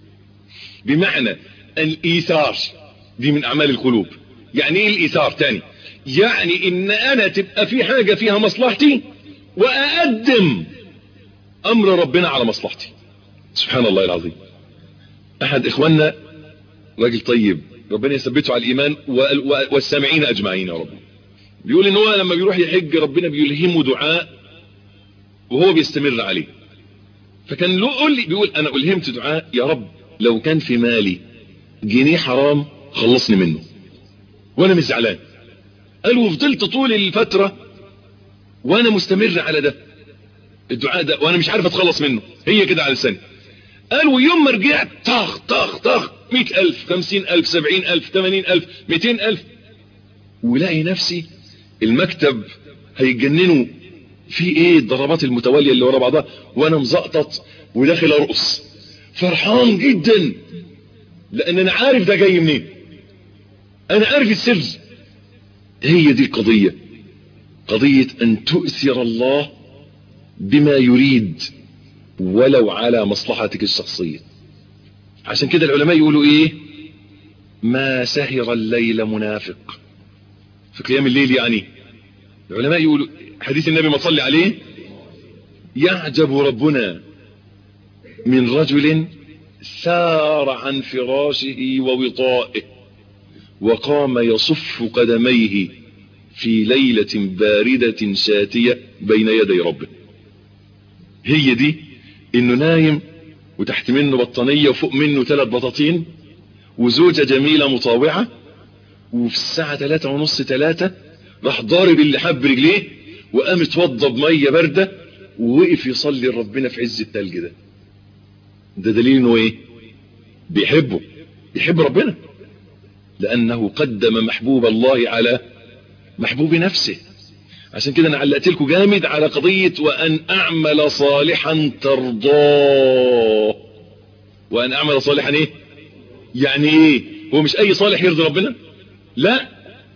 بمعنى الايثار دي من اعمال القلوب يعني ايه الايثار تاني يعني ان انا تبقى في حاجه فيها مصلحتي واقدم امر ربنا على مصلحتي سبحان الله العظيم احد اخواننا راجل طيب ربنا يثبته على الايمان والسامعين اجمعين يا رب بيقول ان هو لما بيروح يحج ربنا بيلهمه دعاء وهو بيستمر عليه فكان له قول لي بيقول انا الهمت دعاء يا رب لو كان في مالي جنيه حرام خلصني منه وانا مش زعلان قال وفضلت طول الفترة وانا مستمر على ده الدعاء ده وانا مش عارف اتخلص منه هي كده على لساني قال ويوم ما رجعت طخ طخ طخ مئة الف خمسين الف سبعين الف تمانين الف ميتين الف ولاقي نفسي المكتب هيتجننوا في ايه الضربات المتوالية اللي ورا بعضها وانا مزقطط وداخل ارقص فرحان جدا لان انا عارف ده جاي منين انا عارف السر هي دي القضية قضية ان تؤثر الله بما يريد ولو على مصلحتك الشخصية عشان كده العلماء يقولوا ايه ما سهر الليل منافق في قيام الليل يعني العلماء يقولوا حديث النبي ما صلي عليه يعجب ربنا من رجل سار عن فراشه ووطائه وقام يصف قدميه في ليلة باردة شاتية بين يدي ربه هي دي انه نايم وتحت منه بطانية وفوق منه ثلاث بطاطين وزوجة جميلة مطاوعة وفي الساعة ثلاثة ونص ثلاثة راح ضارب اللحاب برجليه وقام اتوضى بمية باردة ووقف يصلي لربنا في عز التلج ده ده دليل انه ايه بيحبه بيحب ربنا لانه قدم محبوب الله على محبوب نفسه عشان كده انا علقت لكم جامد على قضية وان اعمل صالحا ترضاه وان اعمل صالحا ايه يعني ايه هو مش اي صالح يرضي ربنا لا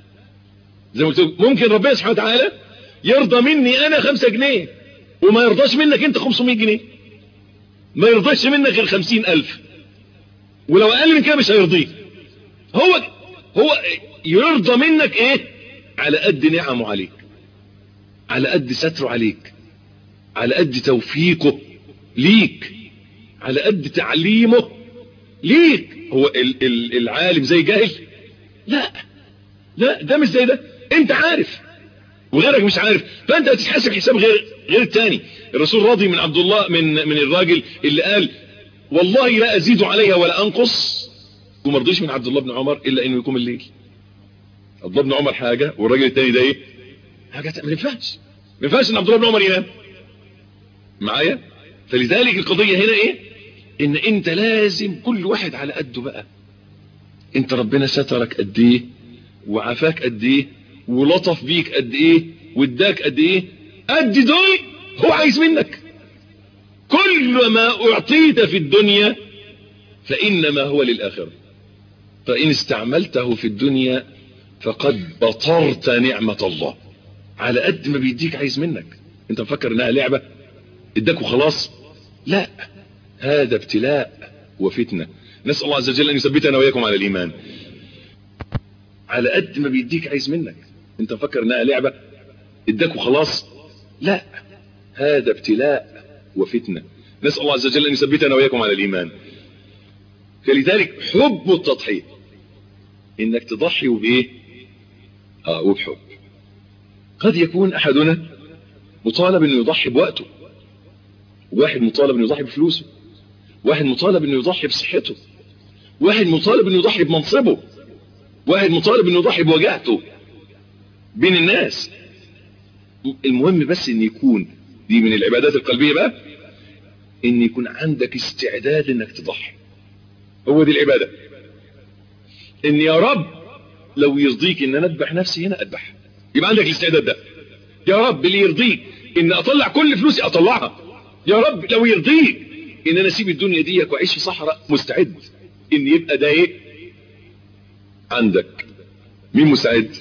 زي ما قلت ممكن ربنا سبحانه وتعالى يرضى مني انا خمسة جنيه وما يرضاش منك انت 500 جنيه ما يرضاش منك غير خمسين الف ولو اقل من كده مش هيرضيك هو هو يرضى منك ايه على قد نعمه عليك على قد ستره عليك على قد توفيقه ليك على قد تعليمه ليك هو ال ال العالم زي جاهل لا لا ده مش زي ده انت عارف وغيرك مش عارف فانت هتتحاسب حساب غير غير التاني الرسول راضي من عبد الله من من الراجل اللي قال والله لا ازيد عليها ولا انقص وما رضيش من عبد الله بن عمر الا انه يقوم الليل عبد الله بن عمر حاجه والراجل التاني ده ايه حاجه ما ينفعش ما ينفعش ان عبد الله بن عمر ينام معايا فلذلك القضيه هنا ايه ان انت لازم كل واحد على قده بقى انت ربنا سترك قد ايه وعافاك قد ايه ولطف بيك قد ايه واداك قد ايه قد دول هو عايز منك كل ما اعطيت في الدنيا فانما هو للاخره فان استعملته في الدنيا فقد بطرت نعمة الله على قد ما بيديك عايز منك انت مفكر انها لعبة اداك وخلاص لا هذا ابتلاء وفتنة نسأل الله عز وجل ان يثبتنا وإياكم على الايمان على قد ما بيديك عايز منك انت مفكر انها لعبة اداك وخلاص لا هذا ابتلاء وفتنة نسأل الله عز وجل ان يثبتنا وإياكم على الايمان فلذلك حب التضحية انك تضحي وبايه اه وبحب قد يكون احدنا مطالب انه يضحي بوقته واحد مطالب انه يضحي بفلوسه واحد مطالب انه يضحي بصحته واحد مطالب انه يضحي بمنصبه واحد مطالب انه يضحي بوجاهته بين الناس المهم بس ان يكون دي من العبادات القلبية بقى ان يكون عندك استعداد انك تضحي هو دي العبادة ان يا رب لو يرضيك ان انا اذبح نفسي هنا اذبح يبقى عندك الاستعداد ده يا رب اللي يرضيك ان اطلع كل فلوسي اطلعها يا رب لو يرضيك ان انا اسيب الدنيا دي واعيش في صحراء مستعد ان يبقى ده ايه عندك مين مستعد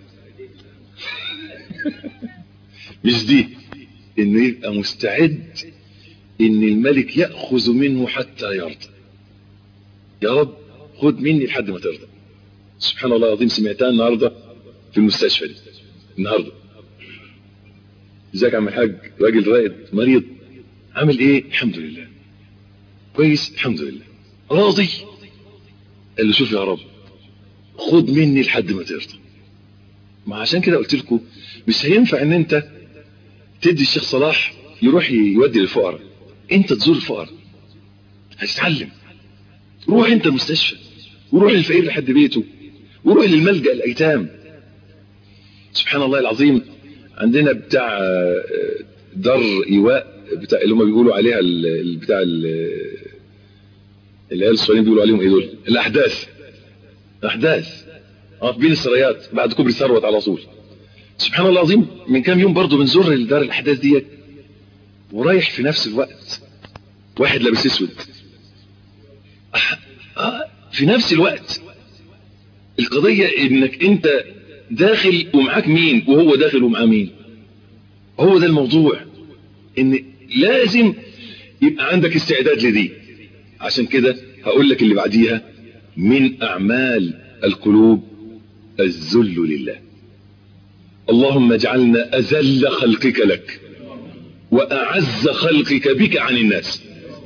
مش دي انه يبقى مستعد ان الملك يأخذ منه حتى يرضى يا رب خد مني لحد ما ترضى سبحان الله العظيم سمعتها النهاردة في المستشفى دي النهاردة ازيك يا عم الحاج راجل رائد مريض عامل ايه الحمد لله كويس الحمد لله راضي قال له شوف يا رب خد مني لحد ما ترضى ما عشان كده قلت لكم مش هينفع ان انت تدي الشيخ صلاح يروح يودي للفقراء انت تزور الفقراء هتتعلم روح انت المستشفى وروح للفقير لحد بيته وروح للملجأ الايتام سبحان الله العظيم عندنا بتاع دار ايواء بتاع اللي هم بيقولوا عليها ال- بتاع ال- العيال الصغيرين بيقولوا عليهم ايه دول الاحداث احداث اه بين السرايات بعد كوبري ثروت على طول سبحان الله العظيم من كام يوم برضو بنزور الدار الاحداث ديت ورايح في نفس الوقت واحد لابس اسود آه، آه، في نفس الوقت القضية انك انت داخل ومعاك مين وهو داخل ومعاه مين هو ده الموضوع ان لازم يبقى عندك استعداد لدي عشان كده هقول لك اللي بعديها من اعمال القلوب الذل لله اللهم اجعلنا اذل خلقك لك واعز خلقك بك عن الناس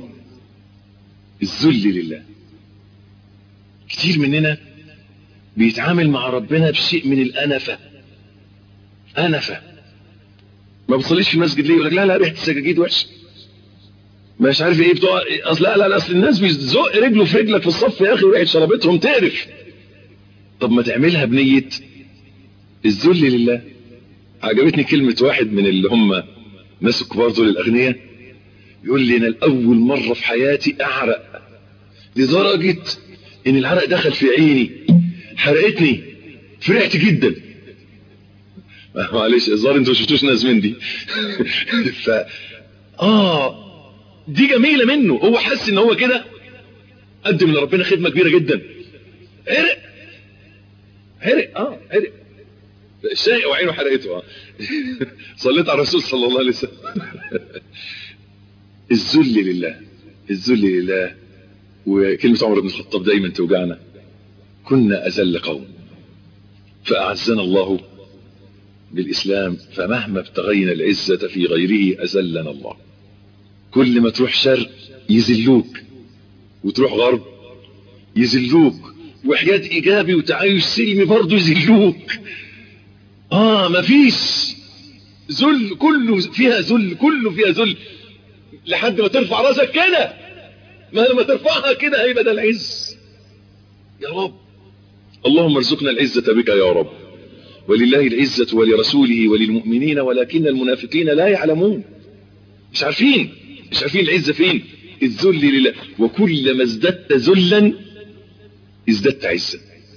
الذل لله كتير مننا بيتعامل مع ربنا بشيء من الانفه انفه ما بتصليش في المسجد ليه يقول لك لا لا ريحه السجاجيد وحشه مش عارف ايه بتوع اصل لا لا لا اصل الناس بيزق رجله في رجلك في الصف يا اخي وريحه شرابتهم تقرف طب ما تعملها بنيه الذل لله عجبتني كلمه واحد من اللي هم ناس الكبار دول الاغنياء يقول لي انا الاول مره في حياتي اعرق لدرجه ان العرق دخل في عيني حرقتني فرحت جدا معلش الظاهر انتوا شفتوش ناس من دي ف اه دي جميله منه هو حس ان هو كده قدم لربنا خدمه كبيره جدا عرق عرق اه عرق الشاي وعينه حرقته اه صليت على الرسول صلى الله عليه وسلم الذل لله الذل لله وكلمة عمر بن الخطاب دايما توجعنا كنا أذل قوم فأعزنا الله بالإسلام فمهما ابتغينا العزة في غيره أذلنا الله كل ما تروح شرق يذلوك وتروح غرب يذلوك وحياة إيجابي وتعايش سلمي برضه يذلوك آه مفيش ذل كله فيها ذل كله فيها ذل لحد ما ترفع راسك كده ما لما ترفعها كده هيبقى ده العز يا رب اللهم ارزقنا العزة بك يا رب ولله العزة ولرسوله وللمؤمنين ولكن المنافقين لا يعلمون مش عارفين مش عارفين العزة فين الذل لله وكلما ازددت ذلا ازددت عزا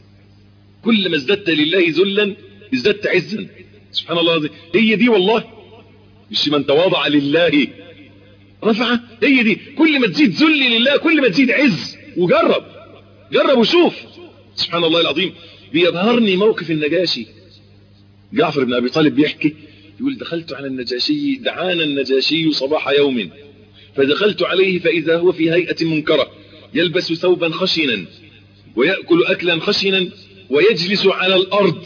كل ما ازددت لله ذلا ازددت عزا سبحان الله العظيم هي دي والله مش من تواضع لله رفعه هي دي كل ما تزيد ذل لله كل ما تزيد عز وجرب جرب وشوف سبحان الله العظيم بيبهرني موقف النجاشي جعفر بن ابي طالب بيحكي يقول دخلت على النجاشي دعانا النجاشي صباح يوم فدخلت عليه فاذا هو في هيئه منكره يلبس ثوبا خشنا وياكل اكلا خشنا ويجلس على الارض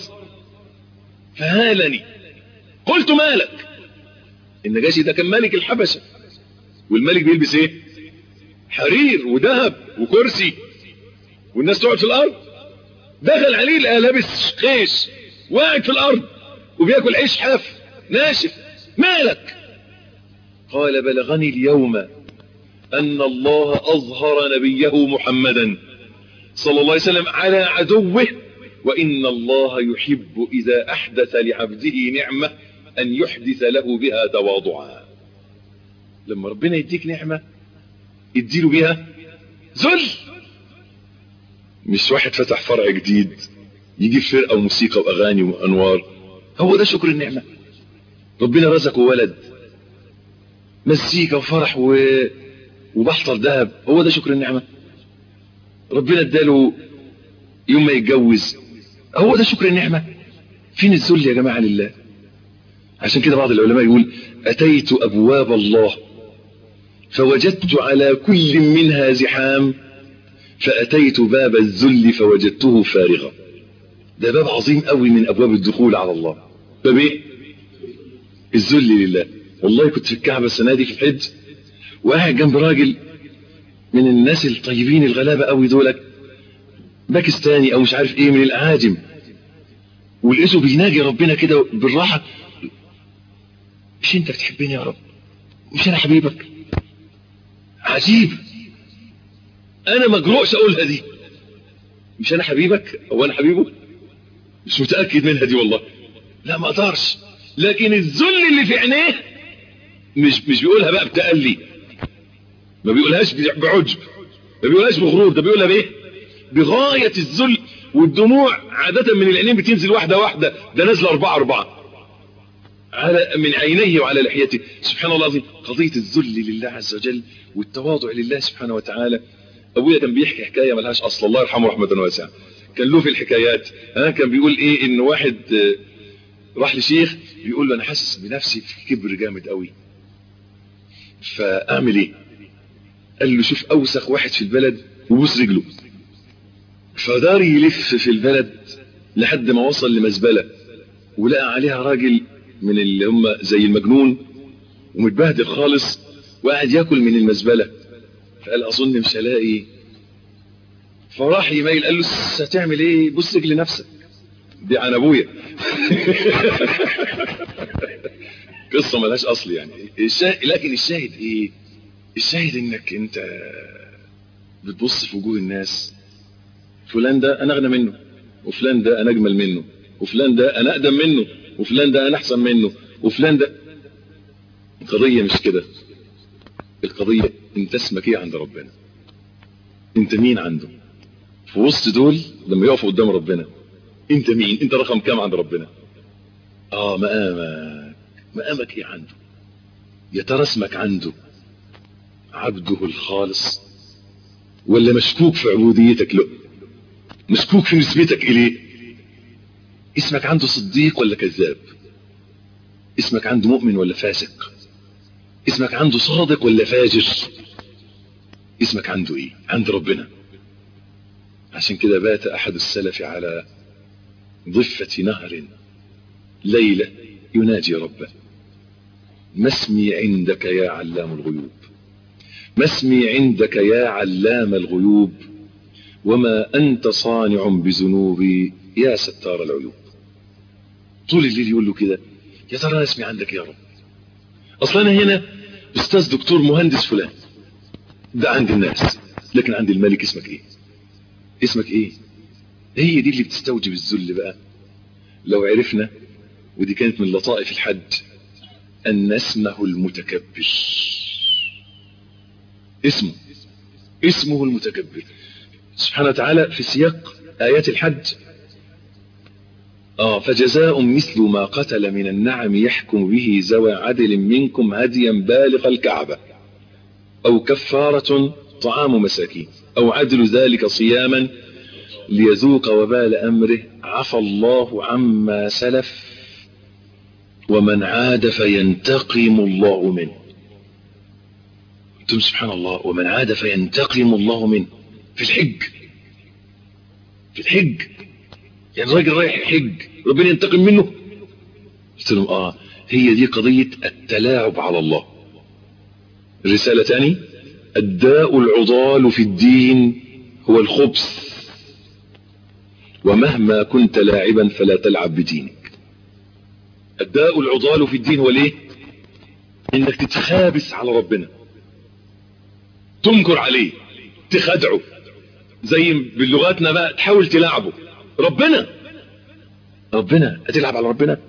فهالني قلت مالك النجاشي ده كان ملك الحبشه والملك بيلبس ايه حرير وذهب وكرسي والناس تقعد في الارض دخل عليه لقى لابس خيش وقاعد في الارض وبياكل عيش حاف ناشف مالك قال بلغني اليوم ان الله اظهر نبيه محمدا صلى الله عليه وسلم على عدوه وان الله يحب اذا احدث لعبده نعمه ان يحدث له بها تواضعا لما ربنا يديك نعمة
يديله بيها ذل مش واحد فتح فرع جديد يجيب فرقة وموسيقى وأغاني وأنوار هو ده شكر النعمة ربنا رزقه ولد مزيكا وفرح و... وبحطر ذهب هو ده شكر النعمة ربنا اداله يوم ما يتجوز هو ده شكر النعمة فين الذل يا جماعة لله عشان كده بعض العلماء يقول أتيت أبواب الله فوجدت على كل منها زحام فأتيت باب الذل فوجدته فارغا ده باب عظيم قوي من أبواب الدخول على الله باب ايه الذل لله والله كنت في الكعبة السنة دي في الحج وقاعد جنب راجل من الناس الطيبين الغلابة قوي دولك باكستاني او مش عارف ايه من الاعاجم ولقيته بيناجي ربنا كده بالراحة مش انت بتحبني يا رب مش انا حبيبك عجيب انا مجروحش اقولها دي مش انا حبيبك او انا حبيبه مش متأكد منها دي والله لا ما اقدرش لكن الذل اللي في عينيه مش مش بيقولها بقى بتألي ما بيقولهاش بعجب ما بيقولهاش بغرور ده بيقولها بايه بغاية الذل والدموع عادة من العينين بتنزل واحدة واحدة ده نازل أربعة أربعة على من عينيه وعلى لحيته سبحان الله العظيم قضية الذل لله عز وجل والتواضع لله سبحانه وتعالى أبويا كان بيحكي حكاية ملهاش أصل الله يرحمه رحمة واسعة كان له في الحكايات ها كان بيقول إيه إن واحد راح لشيخ بيقول له أنا حاسس بنفسي في كبر جامد قوي فأعمل إيه قال له شوف أوسخ واحد في البلد وبوس رجله فدار يلف في البلد لحد ما وصل لمزبلة ولقى عليها راجل من اللي هم زي المجنون ومتبهدل خالص وقاعد ياكل من المزبلة فقال أظن مش هلاقي فراح يميل قال له هتعمل ايه بص رجل نفسك دي عن ابويا قصة ملهاش اصل يعني الشاهد لكن الشاهد ايه الشاهد انك انت بتبص في وجوه الناس فلان ده انا اغنى منه وفلان ده انا اجمل منه وفلان ده انا اقدم منه وفلان ده انا احسن منه وفلان ده القضية مش كده القضية انت اسمك ايه عند ربنا انت مين عنده في وسط دول لما يقفوا قدام ربنا انت مين انت رقم كام عند ربنا اه مقامك مقامك ايه عنده يا ترى اسمك عنده عبده الخالص ولا مشكوك في عبوديتك له مشكوك في نسبتك اليه اسمك عنده صديق ولا كذاب اسمك عنده مؤمن ولا فاسق اسمك عنده صادق ولا فاجر اسمك عنده ايه عند ربنا عشان كده بات احد السلف على ضفة نهر ليلة يناجي ربه ما اسمي عندك يا علام الغيوب ما اسمي عندك يا علام الغيوب وما أنت صانع بذنوبي يا ستار العيوب طول الليل يقول له كده يا ترى اسمي عندك يا رب اصلا انا هنا استاذ دكتور مهندس فلان ده عند الناس لكن عند الملك اسمك ايه اسمك ايه هي دي اللي بتستوجب الذل بقى لو عرفنا ودي كانت من لطائف الحج ان اسمه المتكبر اسمه اسمه المتكبر سبحانه وتعالى في سياق آيات الحج آه فجزاء مثل ما قتل من النعم يحكم به ذوى عدل منكم هديا بالغ الكعبة أو كفارة طعام مساكين أو عدل ذلك صياما ليذوق وبال أمره عفى الله عما سلف ومن عاد فينتقم الله منه قلتم سبحان الله ومن عاد فينتقم الله منه في الحج في الحج يعني راجل رايح يحج ربنا ينتقم منه قلت لهم اه هي دي قضية التلاعب على الله رسالة تاني الداء العضال في الدين هو الخبث ومهما كنت لاعبا فلا تلعب بدينك الداء العضال في الدين هو ليه انك تتخابس على ربنا تنكر عليه تخدعه زي بلغاتنا بقى تحاول تلعبه ربنا ربنا هتلعب على ربنا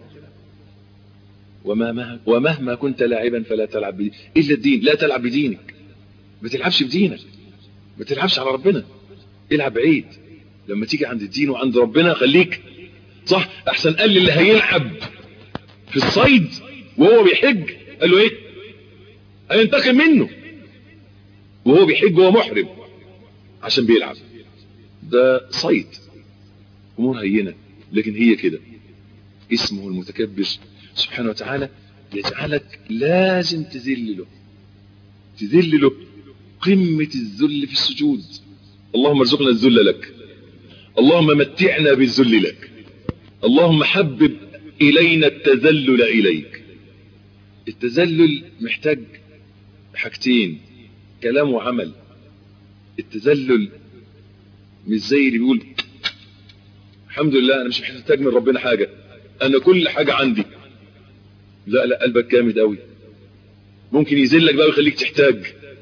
وما ومهما كنت لاعبا فلا تلعب بدين إلا الدين لا تلعب بدينك ما تلعبش بدينك ما تلعبش على ربنا العب بعيد لما تيجي عند الدين وعند ربنا خليك صح احسن قال لي اللي هيلعب في الصيد وهو بيحج قال له ايه هينتقم منه وهو بيحج وهو محرم عشان بيلعب ده صيد امور هينه لكن هي كده اسمه المتكبر سبحانه وتعالى يجعلك لازم تذل له تذل له قمة الذل في السجود اللهم ارزقنا الذل لك اللهم متعنا بالذل لك اللهم حبب إلينا التذلل إليك التذلل محتاج حاجتين كلام وعمل التذلل مش زي اللي بيقول الحمد لله انا مش محتاج من ربنا حاجة انا كل حاجة عندي لا لا قلبك جامد قوي ممكن يذلك بقى ويخليك تحتاج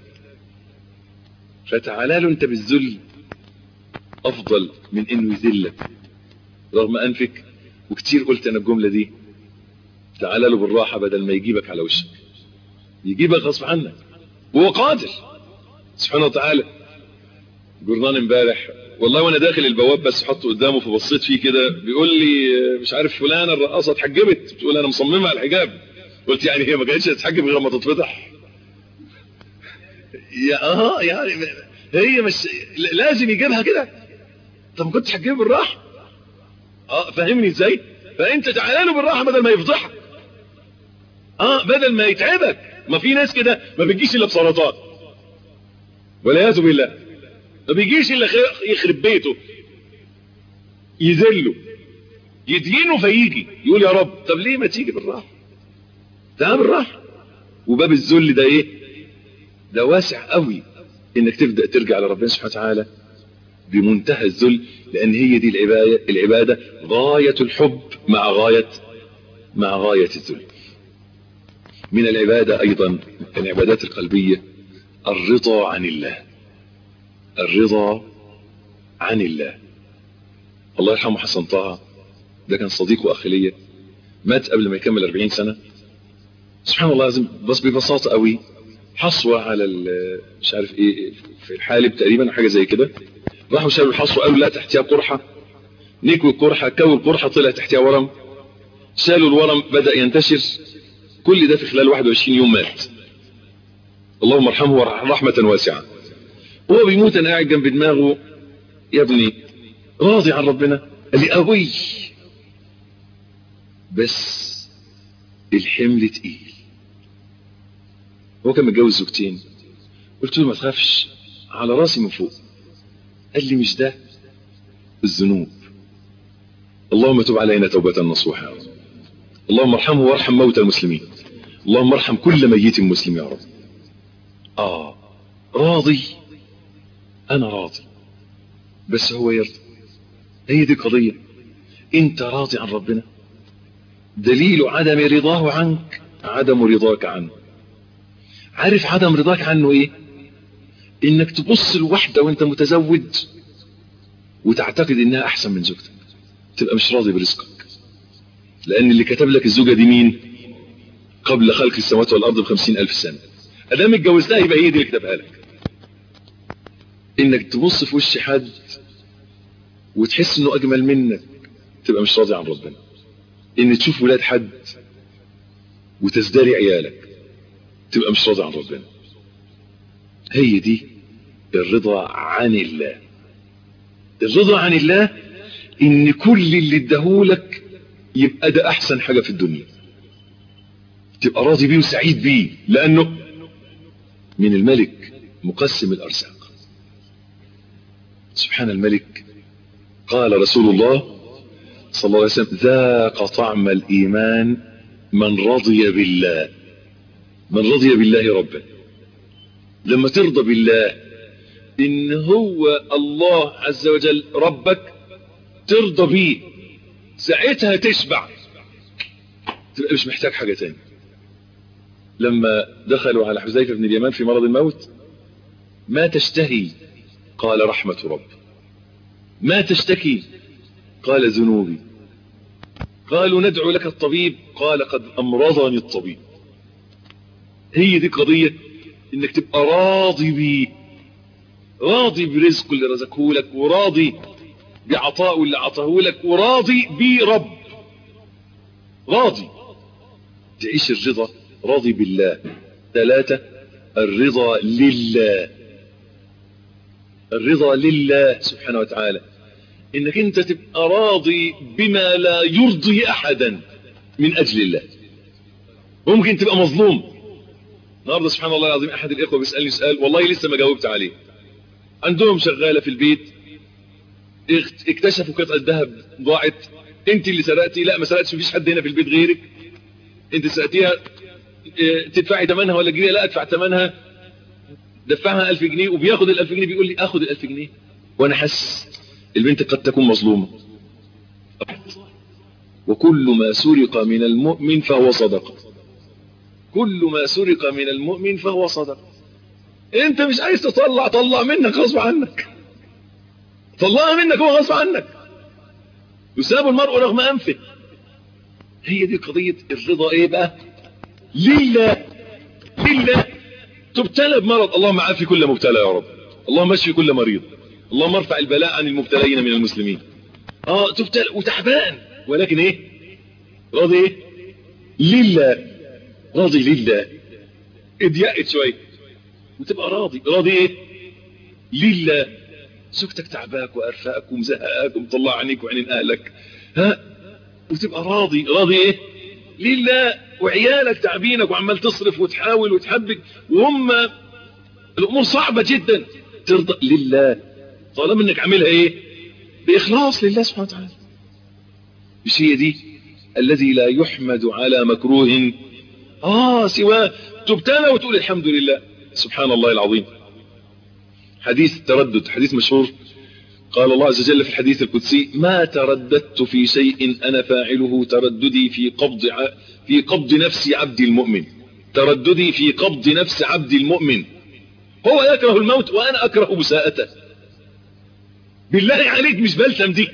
فتعالى له انت بالذل افضل من انه يذلك رغم انفك وكتير قلت انا الجملة دي تعالى له بالراحة بدل ما يجيبك على وشك يجيبك غصب عنك وهو قادر سبحانه وتعالى جورنان امبارح والله وانا داخل البواب بس حطه قدامه فبصيت فيه كده بيقول لي مش عارف فلانه الرقاصه اتحجبت بتقول انا مصممه على الحجاب قلت يعني هي ما كانتش تتحجب غير ما تتفتح يا اه يعني هي مش لازم يجيبها كده طب كنت تحجبها بالراحه اه فاهمني ازاي فانت تعالى له بالراحه بدل ما يفضحك اه بدل ما يتعبك ما في ناس كده ما بتجيش الا بسرطان والعياذ بالله ما بيجيش الا يخرب بيته يذله يدينه فيجي يقول يا رب طب ليه ما تيجي بالراحه تعال بالراحه وباب الذل ده ايه ده واسع قوي انك تبدا ترجع لربنا سبحانه وتعالى بمنتهى الذل لان هي دي العباده العباده غايه الحب مع غايه مع غايه الذل من العباده ايضا العبادات القلبيه الرضا عن الله الرضا عن الله الله يرحمه حسن طه ده كان صديق واخ ليا مات قبل ما يكمل 40 سنه سبحان الله لازم بس ببساطه قوي حصوه على مش عارف ايه في الحالب تقريبا حاجه زي كده راحوا شالوا الحصوه قالوا لا تحتها قرحه نكوي القرحه كوي القرحه طلع تحتها ورم شالوا الورم بدا ينتشر كل ده في خلال 21 يوم مات اللهم ارحمه رحمه واسعه وهو بيموت انا قاعد جنب دماغه يا ابني راضي عن ربنا قال لي قوي بس الحمل تقيل هو كان متجوز زوجتين قلت له ما تخافش على راسي من فوق قال لي مش ده الذنوب اللهم تب علينا توبة نصوحة اللهم ارحمه وارحم موتى المسلمين اللهم ارحم كل ميت مسلم يا رب اه راضي انا راضي بس هو يرضى هي دي قضية انت راضي عن ربنا دليل عدم رضاه عنك عدم رضاك عنه عارف عدم رضاك عنه ايه انك تبص لواحدة وانت متزوج وتعتقد انها احسن من زوجتك تبقى مش راضي برزقك لان اللي كتب لك الزوجة دي مين قبل خلق السماوات والارض بخمسين الف سنة ادام اتجوزتها يبقى هي دي اللي كتبها لك انك تبص في وش حد وتحس انه اجمل منك تبقى مش راضي عن ربنا ان تشوف ولاد حد وتزدري عيالك تبقى مش راضي عن ربنا هي دي الرضا عن الله الرضا عن الله ان كل اللي اداهولك يبقى ده احسن حاجة في الدنيا تبقى راضي بيه وسعيد بيه لانه من الملك مقسم الارزاق سبحان الملك قال رسول الله صلى الله عليه وسلم ذاق طعم الايمان من رضي بالله من رضي بالله ربا لما ترضى بالله ان هو الله عز وجل ربك ترضى بيه ساعتها تشبع تبقى مش محتاج حاجة تاني لما دخلوا على حذيفة بن اليمان في مرض الموت ما تشتهي قال رحمة رب ما تشتكي قال ذنوبي قالوا ندعو لك الطبيب قال قد أمرضني الطبيب هي دي قضية
انك تبقى راضي بيه راضي برزقه اللي رزقه لك وراضي بعطائه اللي عطاه لك وراضي برب راضي تعيش الرضا راضي بالله ثلاثة الرضا لله الرضا لله سبحانه وتعالى انك انت تبقى راضي بما لا يرضي احدا من اجل الله ممكن تبقى مظلوم النهارده سبحان الله العظيم احد الاخوه بيسالني سؤال والله لسه ما جاوبت عليه عندهم شغاله في البيت اكتشفوا قطعه ذهب ضاعت انت اللي سرقتي لا ما سرقتش مفيش حد هنا في البيت غيرك انت سرقتيها اه تدفعي ثمنها ولا جنيه لا ادفع ثمنها دفعها 1000 جنيه وبياخد ال 1000 جنيه بيقول لي اخد ال 1000 جنيه وانا حاسس البنت قد تكون مظلومه وكل ما سرق من المؤمن فهو صدقه كل ما سرق من المؤمن فهو صدقه انت مش عايز تطلع طلع منك غصب عنك طلعها منك هو غصب عنك يساب المرء رغم انفه هي دي قضية الرضا ايه بقى لله لله تبتلى بمرض اللهم عافي كل مبتلى يا رب اللهم اشفي كل مريض اللهم ارفع البلاء عن المبتلين من المسلمين اه تبتلى وتعبان ولكن ايه راضي ايه لله راضي لله اضيقت شويه وتبقى راضي راضي ايه لله زوجتك تعباك وارفاك ومزهقك ومطلع عينيك وعين اهلك ها وتبقى راضي راضي ايه لله وعيالك تعبينك وعمال تصرف وتحاول وتحبك وهم الامور صعبه جدا ترضى لله طالما انك عاملها ايه باخلاص لله سبحانه وتعالى مش هي دي الذي لا يحمد على مكروه اه سواه تبتلى وتقول الحمد لله سبحان الله العظيم حديث التردد حديث مشهور قال الله عز وجل في الحديث القدسي ما ترددت في شيء أنا فاعله ترددي في قبض ع... في قبض نفس عبد المؤمن ترددي في قبض نفس عبد المؤمن هو يكره الموت وأنا أكره مساءته بالله عليك مش بلتم دي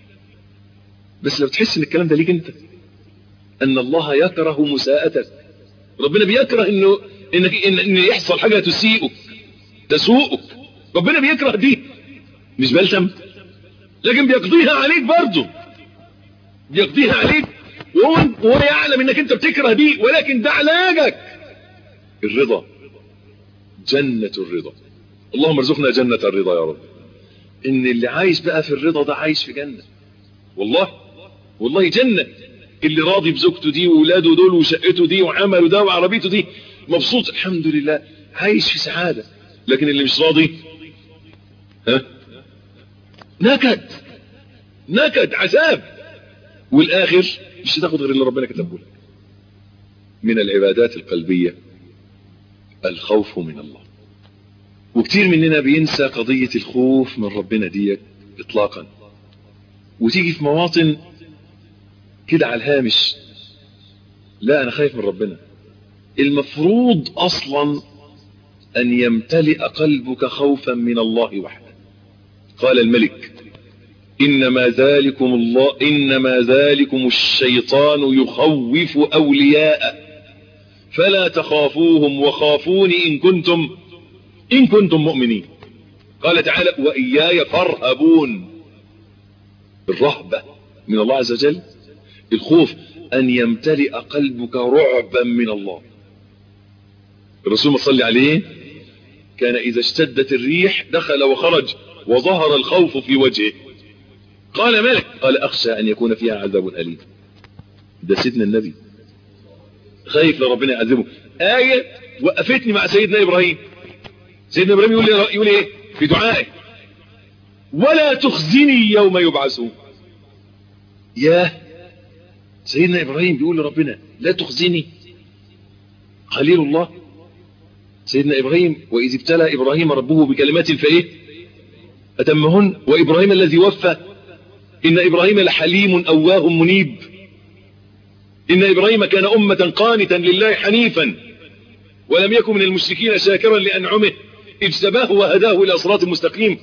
بس لو تحس ان الكلام ده ليك انت ان الله يكره مساءتك ربنا بيكره انه انك ان, إن يحصل حاجه تسيئك تسوءك ربنا بيكره دي مش بلتم لكن بيقضيها عليك برضه بيقضيها عليك وهو وهو يعلم انك انت بتكره دي ولكن ده علاجك الرضا جنة الرضا اللهم ارزقنا جنة الرضا يا رب ان اللي عايش بقى في الرضا ده عايش في جنة والله والله جنة اللي راضي بزوجته دي وولاده دول وشقته دي وعمله ده وعربيته دي مبسوط الحمد لله عايش في سعادة لكن اللي مش راضي ها نكد نكد عذاب والاخر مش هتاخد غير اللي ربنا كتبه لك من العبادات القلبية الخوف من الله وكتير مننا بينسى قضية الخوف من ربنا دي اطلاقا وتيجي في مواطن كده على الهامش لا انا خايف من ربنا المفروض اصلا ان يمتلئ قلبك خوفا من الله وحده قال الملك انما ذلكم الله انما ذلكم الشيطان يخوف اولياءه فلا تخافوهم وخافوني ان كنتم ان كنتم مؤمنين قال تعالى واياي فارهبون الرهبه من الله عز وجل الخوف ان يمتلئ قلبك رعبا من الله الرسول صلى عليه كان اذا اشتدت الريح دخل وخرج وظهر الخوف في وجهه قال ملك قال اخشى ان يكون فيها عذاب اليم ده سيدنا النبي خايف لربنا يعذبه آية وقفتني مع سيدنا إبراهيم سيدنا إبراهيم يقول لي يقول إيه في دعائه ولا تخزني يوم يبعثون ياه سيدنا إبراهيم بيقول لربنا لا تخزني خليل الله سيدنا إبراهيم وإذ ابتلى إبراهيم ربه بكلمات فإيه أتمهن وإبراهيم الذي وفى إن إبراهيم لحليم أواه منيب إن إبراهيم كان أمة قانتا لله حنيفا ولم يكن من المشركين شاكرا لأنعمه اجتباه وهداه إلى صراط مستقيم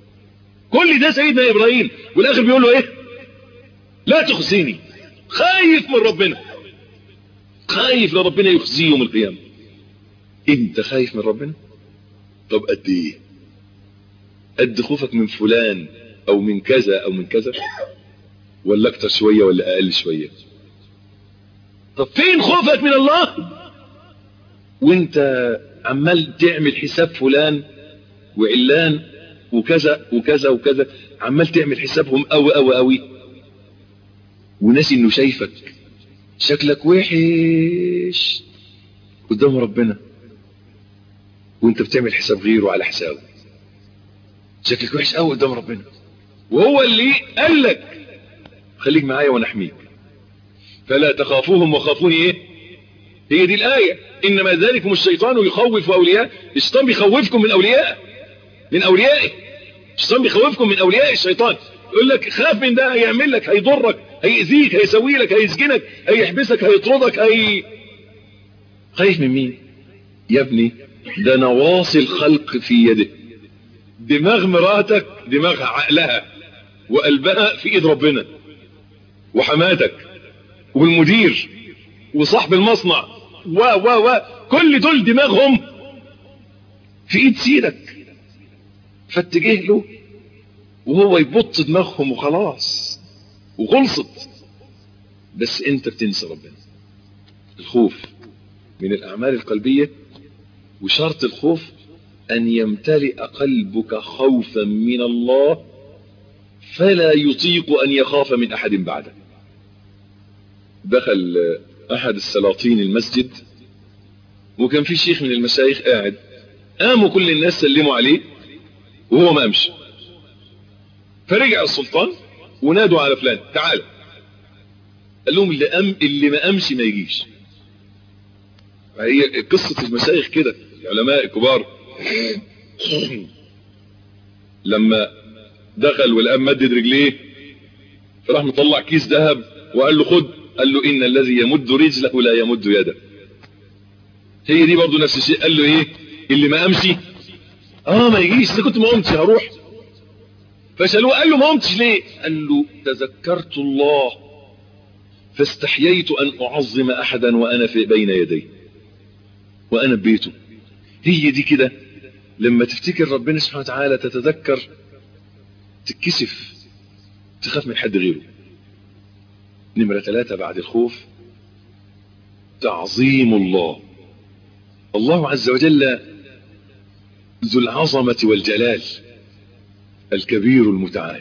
كل ده سيدنا إبراهيم والآخر بيقول له إيه لا تخزيني خايف من ربنا خايف لربنا يخزيه يوم القيامة انت خايف من ربنا طب قد ايه قد خوفك من فلان او من كذا او من كذا ولا اكتر شوية ولا اقل شوية طب فين خوفك من الله وانت عمال تعمل حساب فلان وعلان وكذا وكذا وكذا عمال تعمل حسابهم قوي قوي قوي وناسي انه شايفك شكلك وحش قدام ربنا وانت بتعمل حساب غيره على حسابه شكلك وحش قوي قدام ربنا وهو اللي قال لك خليك معايا وانا احميك فلا تخافوهم وخافوني ايه هي دي الآية إنما ذلكم الشيطان يخوف أولياء الشيطان بيخوفكم من أولياء من أوليائه الشيطان بيخوفكم من أولياء الشيطان يقول لك خاف من ده هيعمل لك هيضرك هيأذيك هيسوي لك هيسجنك هيحبسك هيطردك هي خايف من مين يا ابني ده نواصي الخلق في يده دماغ مراتك دماغ عقلها وقلبها في ايد ربنا وحماتك والمدير وصاحب المصنع و و و كل دول دماغهم في ايد سيدك فاتجه له وهو يبط دماغهم وخلاص وخلصت بس انت بتنسى ربنا الخوف من الاعمال القلبية وشرط الخوف ان يمتلئ قلبك خوفا من الله فلا يطيق ان يخاف من احد بعده دخل احد السلاطين المسجد وكان في شيخ من المشايخ قاعد قاموا كل الناس سلموا عليه وهو ما امشي فرجع السلطان ونادوا على فلان تعال قال لهم اللي أم اللي ما امشي ما يجيش هي قصة المشايخ كده العلماء الكبار لما دخل والآن مدد رجليه فراح مطلع كيس ذهب وقال له خد قال له إن الذي يمد رجله لا يمد يده هي دي برضه نفس الشيء قال له ايه اللي ما امشي اه ما يجيش اذا كنت ما قمتش هروح فسألوه قال له ما قمتش ليه قال له تذكرت الله فاستحييت ان اعظم احدا وانا في بين يديه وانا ببيته هي دي كده لما تفتكر ربنا سبحانه وتعالى تتذكر تتكسف تخاف من حد غيره نمرة ثلاثة بعد الخوف تعظيم الله الله عز وجل ذو العظمة والجلال الكبير المتعال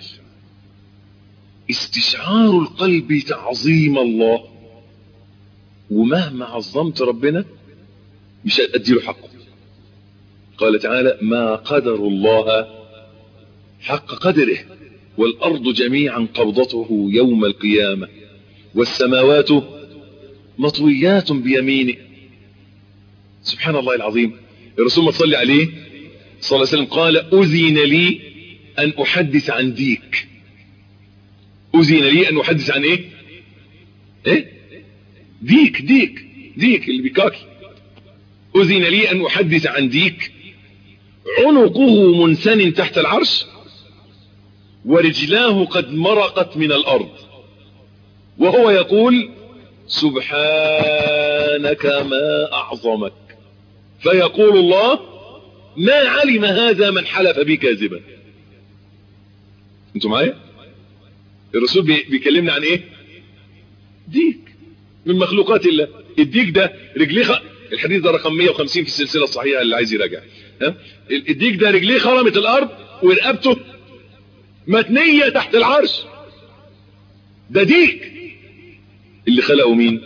استشعار القلب تعظيم الله ومهما عظمت ربنا مش هتأدي له حقه قال تعالى ما قدر الله حق قدره والأرض جميعا قبضته يوم القيامة والسماوات مطويات بيمينه سبحان الله العظيم الرسول ما تصلي عليه صلى الله عليه وسلم قال أذن لي أن أحدث عن ديك أذن لي أن أحدث عن إيه إيه ديك ديك ديك اللي بيكاكي أذن لي أن أحدث عن ديك عنقه منسن تحت العرش ورجلاه قد مرقت من الأرض وهو يقول سبحانك ما أعظمك فيقول الله ما علم هذا من حلف بي كاذبا انتوا معايا الرسول بيكلمنا عن ايه ديك من مخلوقات الله الديك ده رجليه خ... الحديث ده رقم 150 في السلسلة الصحيحة اللي عايز يراجع ها الديك ده رجليه خرمت الارض ورقبته متنية تحت العرش ده ديك اللي خلقه مين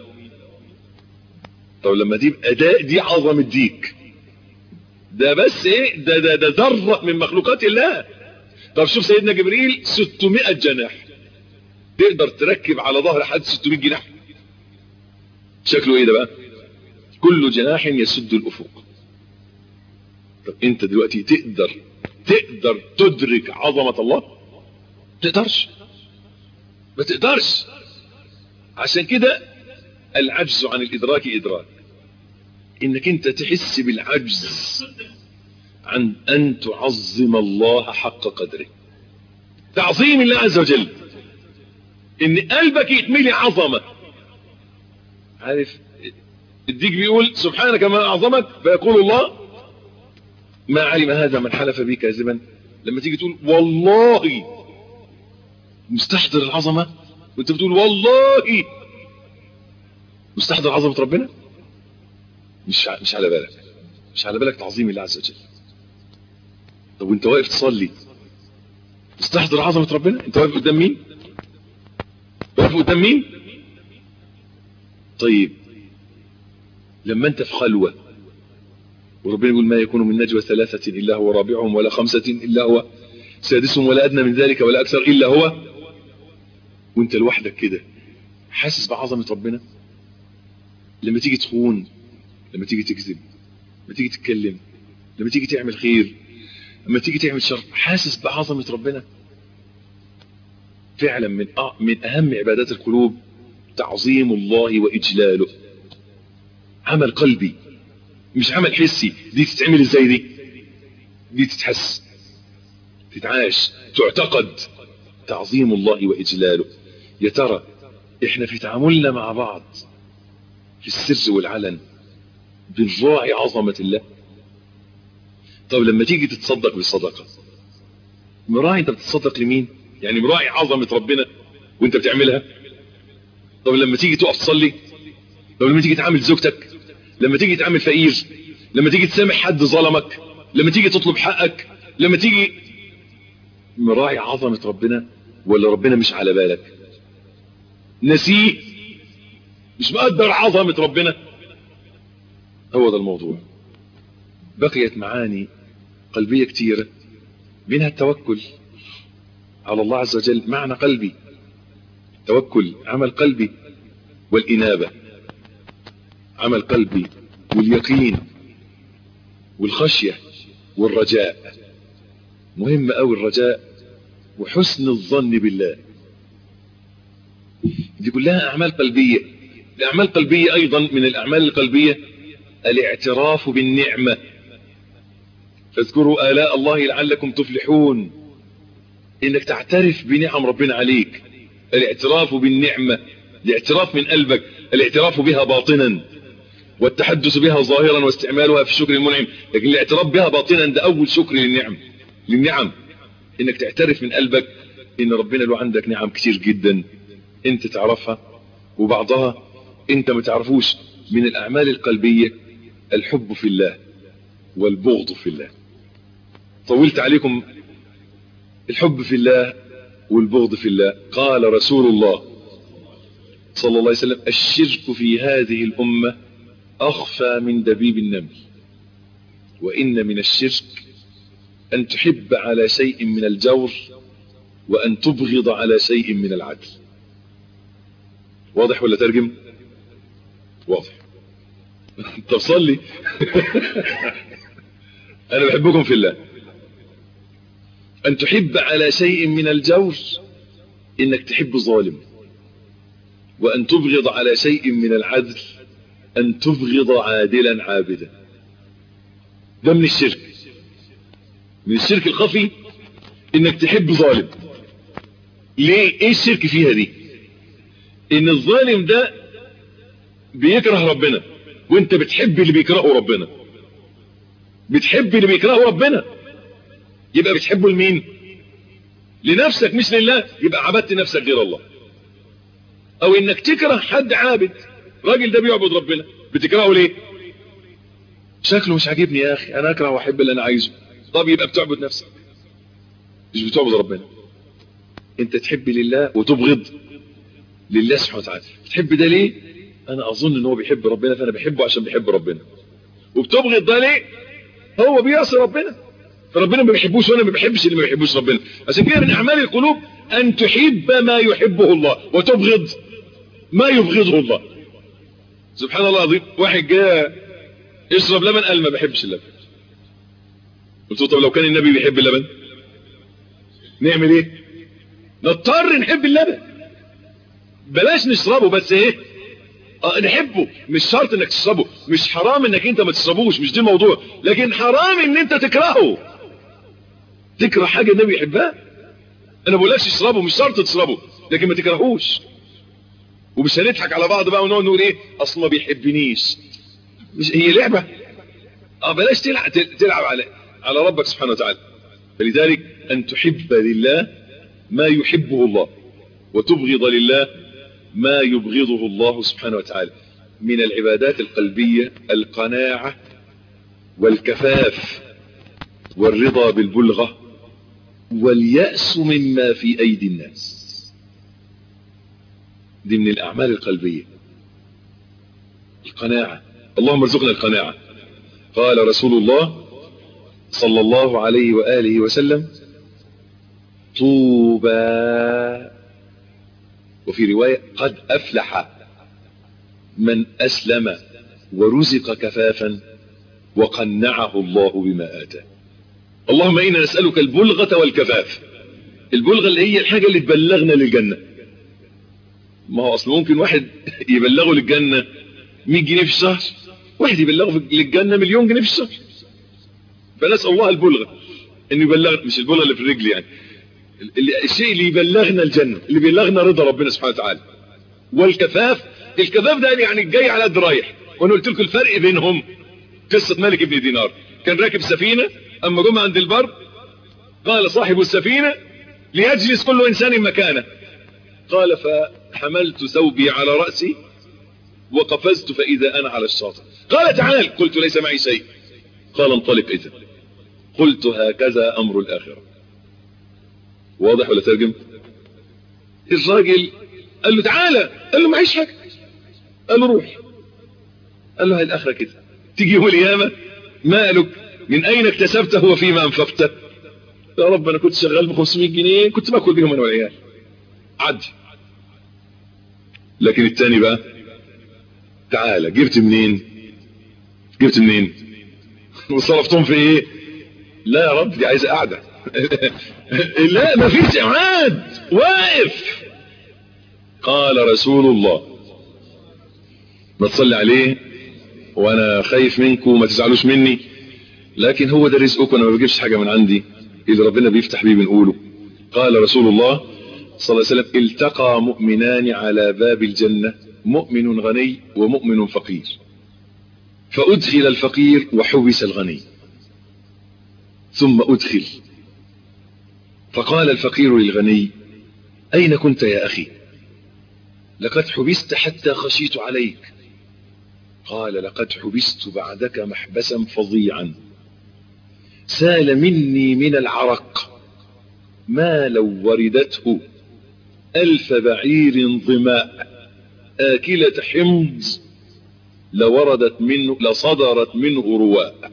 طب لما دي اداء دي عظمة ديك ده بس ايه ده ده ده ذرة من مخلوقات الله طب شوف سيدنا جبريل 600 جناح تقدر تركب على ظهر حد 600 جناح شكله ايه ده بقى كل جناح يسد الافق طب انت دلوقتي تقدر تقدر تدرك عظمة الله تقدرش ما تقدرش عشان كده العجز عن الادراك ادراك انك انت تحس بالعجز عن ان تعظم الله حق قدره تعظيم الله عز وجل ان قلبك يتملي عظمة عارف الديك بيقول سبحانك ما اعظمك فيقول الله ما علم هذا من حلف بي كاذبا لما تيجي تقول والله مستحضر العظمة وانت بتقول والله مستحضر عظمة ربنا مش مش على بالك مش على بالك تعظيم الله عز وجل طب وانت واقف تصلي مستحضر عظمة ربنا انت واقف قدام مين واقف قدام مين طيب لما انت في خلوة وربنا يقول ما يكون من نجوى ثلاثة إلا هو رابعهم ولا خمسة إلا هو سادسهم ولا أدنى من ذلك ولا أكثر إلا هو وانت لوحدك كده حاسس بعظمة ربنا لما تيجي تخون لما تيجي تكذب لما تيجي تتكلم لما تيجي تعمل خير لما تيجي تعمل شر حاسس بعظمة ربنا فعلا من أه من أهم عبادات القلوب تعظيم الله وإجلاله عمل قلبي مش عمل حسي دي تتعمل ازاي دي دي تتحس تتعاش تعتقد تعظيم الله وإجلاله يا ترى احنا في تعاملنا مع بعض في السر والعلن بنراعي عظمة الله طب لما تيجي تتصدق بالصدقة مراعي انت بتتصدق لمين يعني مراعي عظمة ربنا وانت بتعملها طب لما تيجي تقف تصلي طب لما تيجي تعامل زوجتك لما تيجي تعامل فقير لما تيجي تسامح حد ظلمك لما تيجي تطلب حقك لما تيجي مراعي عظمة ربنا ولا ربنا مش على بالك نسيه مش مقدر عظمة ربنا هو ده الموضوع بقيت معاني قلبية كتيرة منها التوكل على الله عز وجل معنى قلبي توكل عمل قلبي والإنابة عمل قلبي واليقين والخشية والرجاء مهم أوي الرجاء وحسن الظن بالله دي كلها أعمال قلبية الأعمال القلبية أيضا من الأعمال القلبية الاعتراف بالنعمة فاذكروا آلاء الله لعلكم تفلحون إنك تعترف بنعم ربنا عليك الاعتراف بالنعمة الاعتراف من قلبك الاعتراف بها باطنا والتحدث بها ظاهرا واستعمالها في الشكر المنعم لكن الاعتراف بها باطنا ده أول شكر للنعم للنعم إنك تعترف من قلبك إن ربنا له عندك نعم كتير جدا أنت تعرفها وبعضها أنت ما تعرفوش من الأعمال القلبية الحب في الله والبغض في الله طولت عليكم الحب في الله والبغض في الله قال رسول الله صلى الله عليه وسلم الشرك في هذه الأمة أخفى من دبيب النمل وإن من الشرك أن تحب على شيء من الجور وأن تبغض على شيء من العدل واضح ولا ترجم واضح طب صلي أنا بحبكم في الله أن تحب على شيء من الجور إنك تحب ظالم وأن تبغض على شيء من العدل أن تبغض عادلا عابدا ده من الشرك من الشرك الخفي إنك تحب ظالم ليه إيه الشرك فيها دي إن الظالم ده بيكره ربنا وانت بتحب اللي بيكرهه ربنا بتحب اللي بيكرهه ربنا يبقى بتحبه لمين لنفسك مش لله يبقى عبدت نفسك غير الله او انك تكره حد عابد راجل ده بيعبد ربنا بتكرهه ليه شكله مش عاجبني يا اخي انا اكره واحب اللي انا عايزه طب يبقى بتعبد نفسك مش بتعبد ربنا انت تحب لله وتبغض لله سبحانه وتعالى بتحب ده ليه انا اظن ان هو بيحب ربنا فانا بحبه عشان بيحب ربنا وبتبغض ده ليه هو بيعصي ربنا فربنا ما بيحبوش وانا ما بحبش اللي ما بيحبوش ربنا عشان كده من اعمال القلوب ان تحب ما يحبه الله وتبغض ما يبغضه الله سبحان الله العظيم واحد جاء يشرب لبن قال ما بحبش اللبن قلت له طب لو كان النبي بيحب اللبن نعمل ايه نضطر نحب اللبن بلاش نشربه بس ايه اه نحبه مش شرط انك تشربه مش حرام انك انت ما تشربوش مش دي الموضوع لكن حرام ان انت تكرهه تكره حاجة النبي يحبها انا بقولكش اشربه مش شرط تشربه لكن ما تكرهوش ومش هنضحك على بعض بقى ونقعد نقول ايه اصل ما بيحبنيش مش هي لعبة اه بلاش تلعب تلعب على على ربك سبحانه وتعالى فلذلك ان تحب لله ما يحبه الله وتبغض لله ما يبغضه الله سبحانه وتعالى من العبادات القلبية القناعة والكفاف والرضا بالبلغة واليأس مما في أيدي الناس دي من الأعمال القلبية القناعة اللهم ارزقنا القناعة قال رسول الله صلى الله عليه وآله وسلم طوبى وفي رواية قد أفلح من أسلم ورزق كفافا وقنعه الله بما آتاه اللهم إنا نسألك البلغة والكفاف البلغة اللي هي الحاجة اللي تبلغنا للجنة ما هو أصلا ممكن واحد يبلغه للجنة 100 جنيه في الشهر واحد يبلغه للجنة مليون جنيه في الشهر فنسأل الله البلغة انه يبلغ مش البلغة اللي في الرجل يعني اللي الشيء اللي يبلغنا الجنة اللي بيبلغنا رضا ربنا سبحانه وتعالى والكفاف الكفاف ده يعني جاي على قد رايح وانا قلت لكم الفرق بينهم قصة مالك ابن دينار كان راكب سفينة اما جم عند البر قال صاحب السفينة ليجلس كل انسان مكانه قال فحملت ثوبي على رأسي وقفزت فإذا أنا على الشاطئ قال تعال قلت ليس معي شيء قال انطلق إذا قلت هكذا أمر الآخرة واضح ولا ترجم الراجل قال له تعالى قال له معيش حاجة قال له روح قال له هاي الآخرة كده تيجي يوم القيامة مالك من أين اكتسبته وفيما أنفقته يا رب أنا كنت شغال ب 500 جنيه كنت باكل بيهم أنا والعيال عدي لكن التاني بقى تعالى جبت منين جبت منين وصرفتهم في ايه لا يا رب دي عايزه قاعده لا ما فيش اعاد واقف قال رسول الله ما تصلي عليه وانا خايف منكم ما تزعلوش مني لكن هو ده رزقكم انا ما بجيبش حاجه من عندي اللي ربنا بيفتح بيه بنقوله قال رسول الله صلى الله عليه وسلم التقى مؤمنان على باب الجنة مؤمن غني ومؤمن فقير فأدخل الفقير وحبس الغني ثم أدخل فقال الفقير للغني أين كنت يا أخي لقد حبست حتى خشيت عليك قال لقد حبست بعدك محبسا فظيعا سال مني من العرق ما لو وردته ألف بعير ظماء آكلة حمض لوردت منه لصدرت منه رواء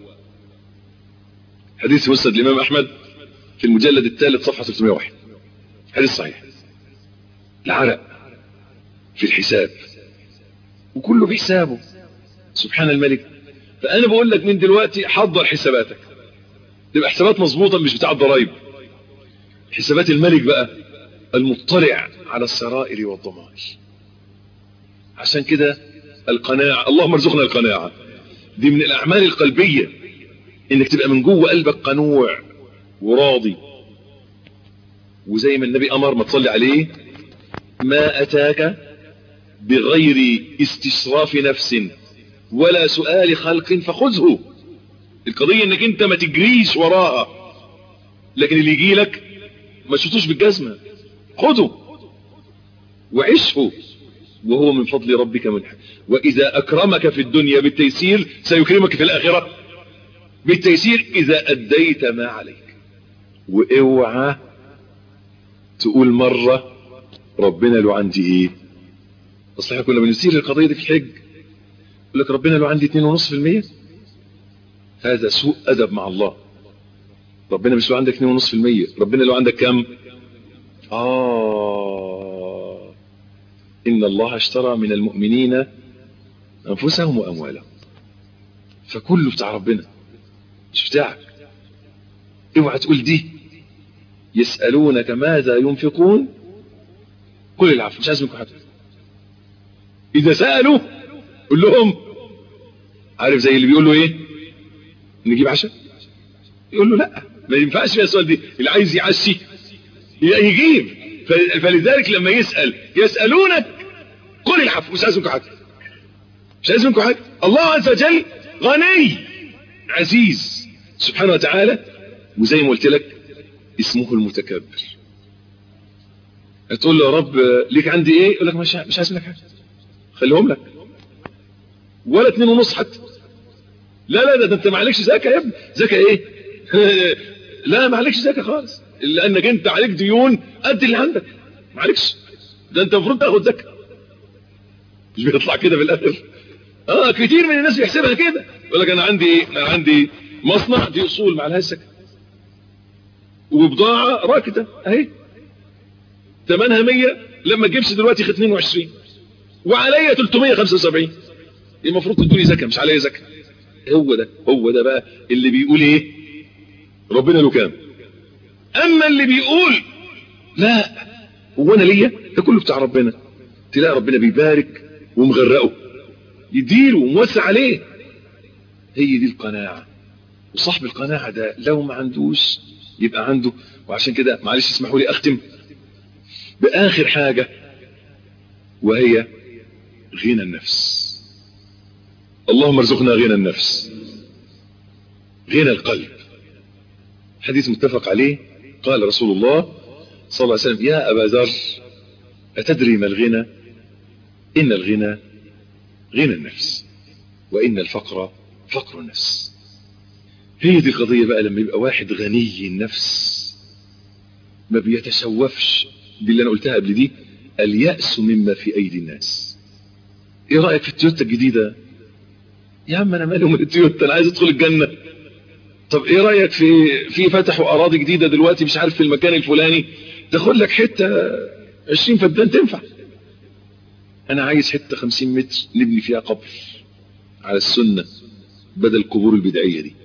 حديث مسند الإمام أحمد في المجلد الثالث صفحة 301 حديث صحيح العرق في الحساب وكله بحسابه سبحان الملك فأنا بقول لك من دلوقتي حضر حساباتك تبقى حسابات مظبوطة مش بتاع الضرايب حسابات الملك بقى المطلع على السرائر والضمائر عشان كده القناعة اللهم ارزقنا القناعة دي من الأعمال القلبية انك تبقى من جوه قلبك قنوع وراضي وزي ما النبي أمر ما تصلي عليه ما أتاك بغير استشراف نفس ولا سؤال خلق فخذه القضية انك انت ما تجريش وراها لكن اللي يجي لك ما تشوطوش بالجزمة خذه وعشه وهو من فضل ربك منح وإذا أكرمك في الدنيا بالتيسير سيكرمك في الآخرة بالتيسير إذا أديت ما عليك واوعى تقول مرة ربنا له عندي ايه اصل احنا كنا بنسير القضية دي في الحج يقول لك ربنا له عندي 2.5% هذا سوء ادب مع الله ربنا مش له عندك 2.5% ربنا له عندك كم آه إن الله اشترى من المؤمنين أنفسهم وأموالهم فكله بتاع ربنا مش بتاعك اوعى تقول دي يسألونك ماذا ينفقون قل العفو مش عايز منكم حاجة إذا سألوا قل لهم عارف زي اللي بيقول له إيه نجيب عشاء يقول له لا ما ينفعش فيها السؤال دي اللي عايز يعشي يجيب فلذلك لما يسأل يسألونك قل العفو مش عايز منكم حاجة مش عايز منكم حاجة الله عز وجل غني عزيز سبحانه وتعالى وزي ما قلت لك اسمه المتكبر هتقول له يا رب ليك عندي ايه يقول لك مش مش عايز منك حاجه خليهم لك ولا اتنين ونص حتى لا لا ده انت ما عليكش زكاه يا ابني زكاه ايه لا ما عليكش زكاه خالص لانك انت عليك ديون قد اللي عندك ما عليكش ده انت المفروض تاخد زكاه مش بيطلع كده في الاخر اه كتير من الناس بيحسبها كده يقول لك انا عندي ايه انا عندي مصنع دي اصول ما عليهاش زكاه وبضاعه راكده اهي ثمنها 100 لما تجيبش دلوقتي خد 22 وعليا 375 المفروض تدوني زكاه مش عليا زكاه هو ده هو ده بقى اللي بيقول ايه ربنا له كام اما اللي بيقول لا هو انا ليا ده كله بتاع ربنا تلاقي ربنا بيبارك ومغرقه يديله وموسع عليه هي دي القناعه وصاحب القناعه ده لو ما عندوش يبقى عنده وعشان كده معلش اسمحوا لي اختم باخر حاجه وهي غنى النفس اللهم ارزقنا غنى النفس غنى القلب حديث متفق عليه قال رسول الله صلى الله عليه وسلم يا أبا ذر أتدري ما الغنى إن الغنى غنى النفس وإن الفقر فقر النفس هي دي القضية بقى لما يبقى واحد غني النفس ما بيتشوفش دي اللي أنا قلتها قبل دي اليأس مما في أيدي الناس إيه رأيك في التويوتا الجديدة يا عم أنا مالي من التويوتا أنا عايز أدخل الجنة طب ايه رايك في في فتحوا اراضي جديده دلوقتي مش عارف في المكان الفلاني تاخد لك حته 20 فدان تنفع انا عايز حته 50 متر نبني فيها قبر على السنه بدل القبور البدعيه دي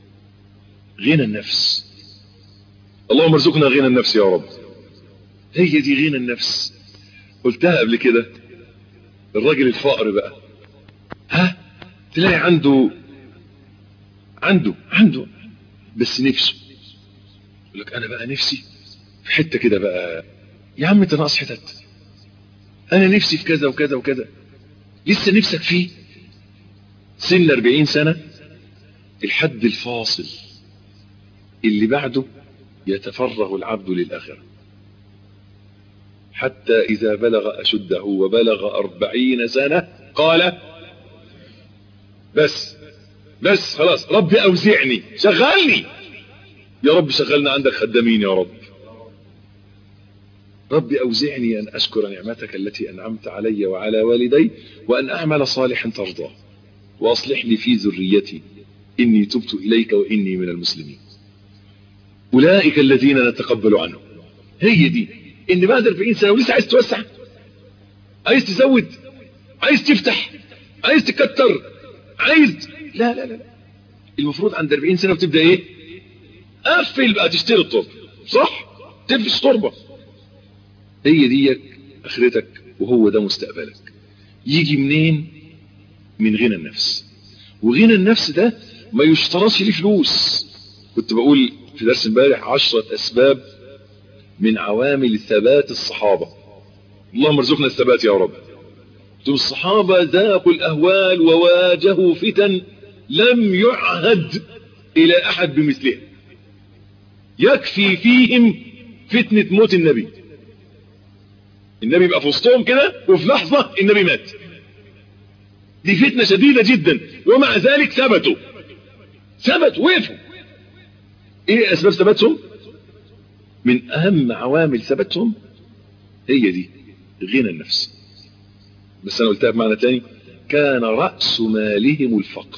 غنى النفس اللهم ارزقنا غنى النفس يا رب هي دي غنى النفس قلتها قبل كده الراجل الفقر بقى ها تلاقي عنده عنده عنده بس نفسه يقول لك انا بقى نفسي في حته كده بقى يا عم انت ناقص حتت انا نفسي في كذا وكذا وكذا لسه نفسك فيه سن 40 سنه الحد الفاصل اللي بعده يتفرغ العبد للاخره حتى اذا بلغ اشده وبلغ أربعين سنه قال بس بس خلاص ربي اوزعني شغلني يا رب شغلنا عندك خدامين يا رب ربي اوزعني ان اشكر نعمتك التي انعمت علي وعلى والدي وان اعمل صالحا ترضاه واصلح لي في ذريتي اني تبت اليك واني من المسلمين اولئك الذين نتقبل عنهم هي دي ان بعد 40 سنه ولسه عايز توسع عايز تزود عايز تفتح عايز تكتر عايز لا لا لا المفروض عند 40 سنة بتبدأ ايه قفل بقى تشتري التربة صح تفش تربة هي ديك اخرتك وهو ده مستقبلك يجي منين من غنى النفس وغنى النفس ده ما يشترطش ليه فلوس كنت بقول في درس امبارح عشرة اسباب من عوامل ثبات الصحابة اللهم ارزقنا الثبات يا رب الصحابة ذاقوا الأهوال وواجهوا فتن لم يعهد إلى أحد بمثلها يكفي فيهم فتنة موت النبي النبي بقى في وسطهم كده وفي لحظة النبي مات دي فتنة شديدة جدا ومع ذلك ثبتوا ثبتوا وقفوا ايه اسباب ثباتهم من اهم عوامل ثباتهم هي دي غنى النفس بس انا قلتها بمعنى تاني كان رأس مالهم الفقر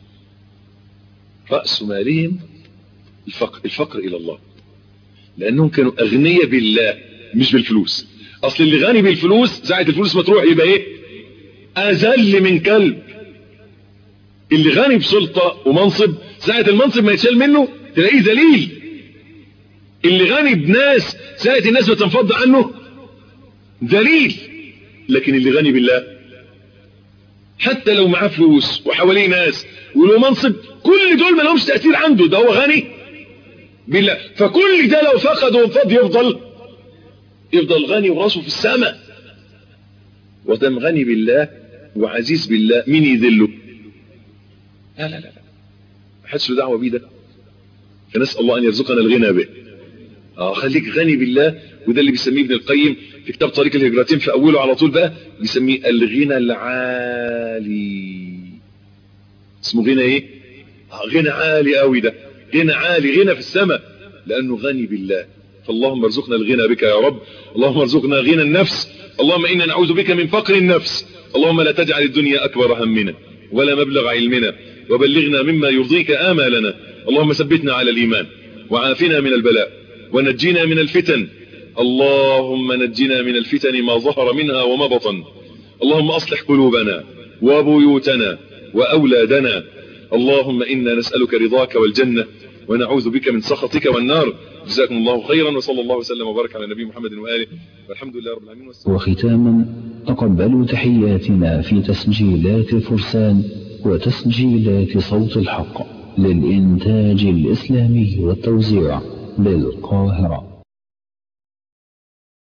رأس مالهم الفقر الفقر الى الله لانهم كانوا اغنياء بالله مش بالفلوس اصل اللي غني بالفلوس ساعة الفلوس ما تروح يبقى ايه اذل من كلب اللي غني بسلطة ومنصب ساعة المنصب ما يتشال منه تلاقيه ذليل اللي غني بناس ساعة الناس بتنفض عنه ذليل لكن اللي غني بالله حتى لو معاه فلوس وحواليه ناس وله منصب كل دول ما لهمش تأثير عنده ده هو غني بالله فكل ده لو فقد وانفض يفضل يفضل غني وراسه في السماء ودم غني بالله وعزيز بالله مين يذله لا لا لا ما حدش له دعوه بيه ده فنسال الله ان يرزقنا الغنى به اه خليك غني بالله وده اللي بيسميه ابن القيم في كتاب طريق الهجرتين في اوله على طول بقى بيسميه الغنى العالي اسمه غنى ايه آه غنى عالي قوي ده غنى عالي غنى في السماء لانه غني بالله فاللهم ارزقنا الغنى بك يا رب اللهم ارزقنا غنى النفس اللهم انا نعوذ بك من فقر النفس اللهم لا تجعل الدنيا اكبر همنا ولا مبلغ علمنا وبلغنا مما يرضيك آمالنا اللهم ثبتنا على الإيمان وعافنا من البلاء ونجينا من الفتن اللهم نجنا من الفتن ما ظهر منها وما بطن اللهم أصلح قلوبنا وبيوتنا وأولادنا اللهم إنا نسألك رضاك والجنة ونعوذ بك من سخطك والنار جزاكم الله خيرا وصلى الله وسلم وبارك على نبي محمد وآله والحمد لله رب العالمين والسلام
وختاما تقبلوا تحياتنا في تسجيلات الفرسان وتسجيلات صوت الحق للإنتاج الإسلامي والتوزيع بالقاهرة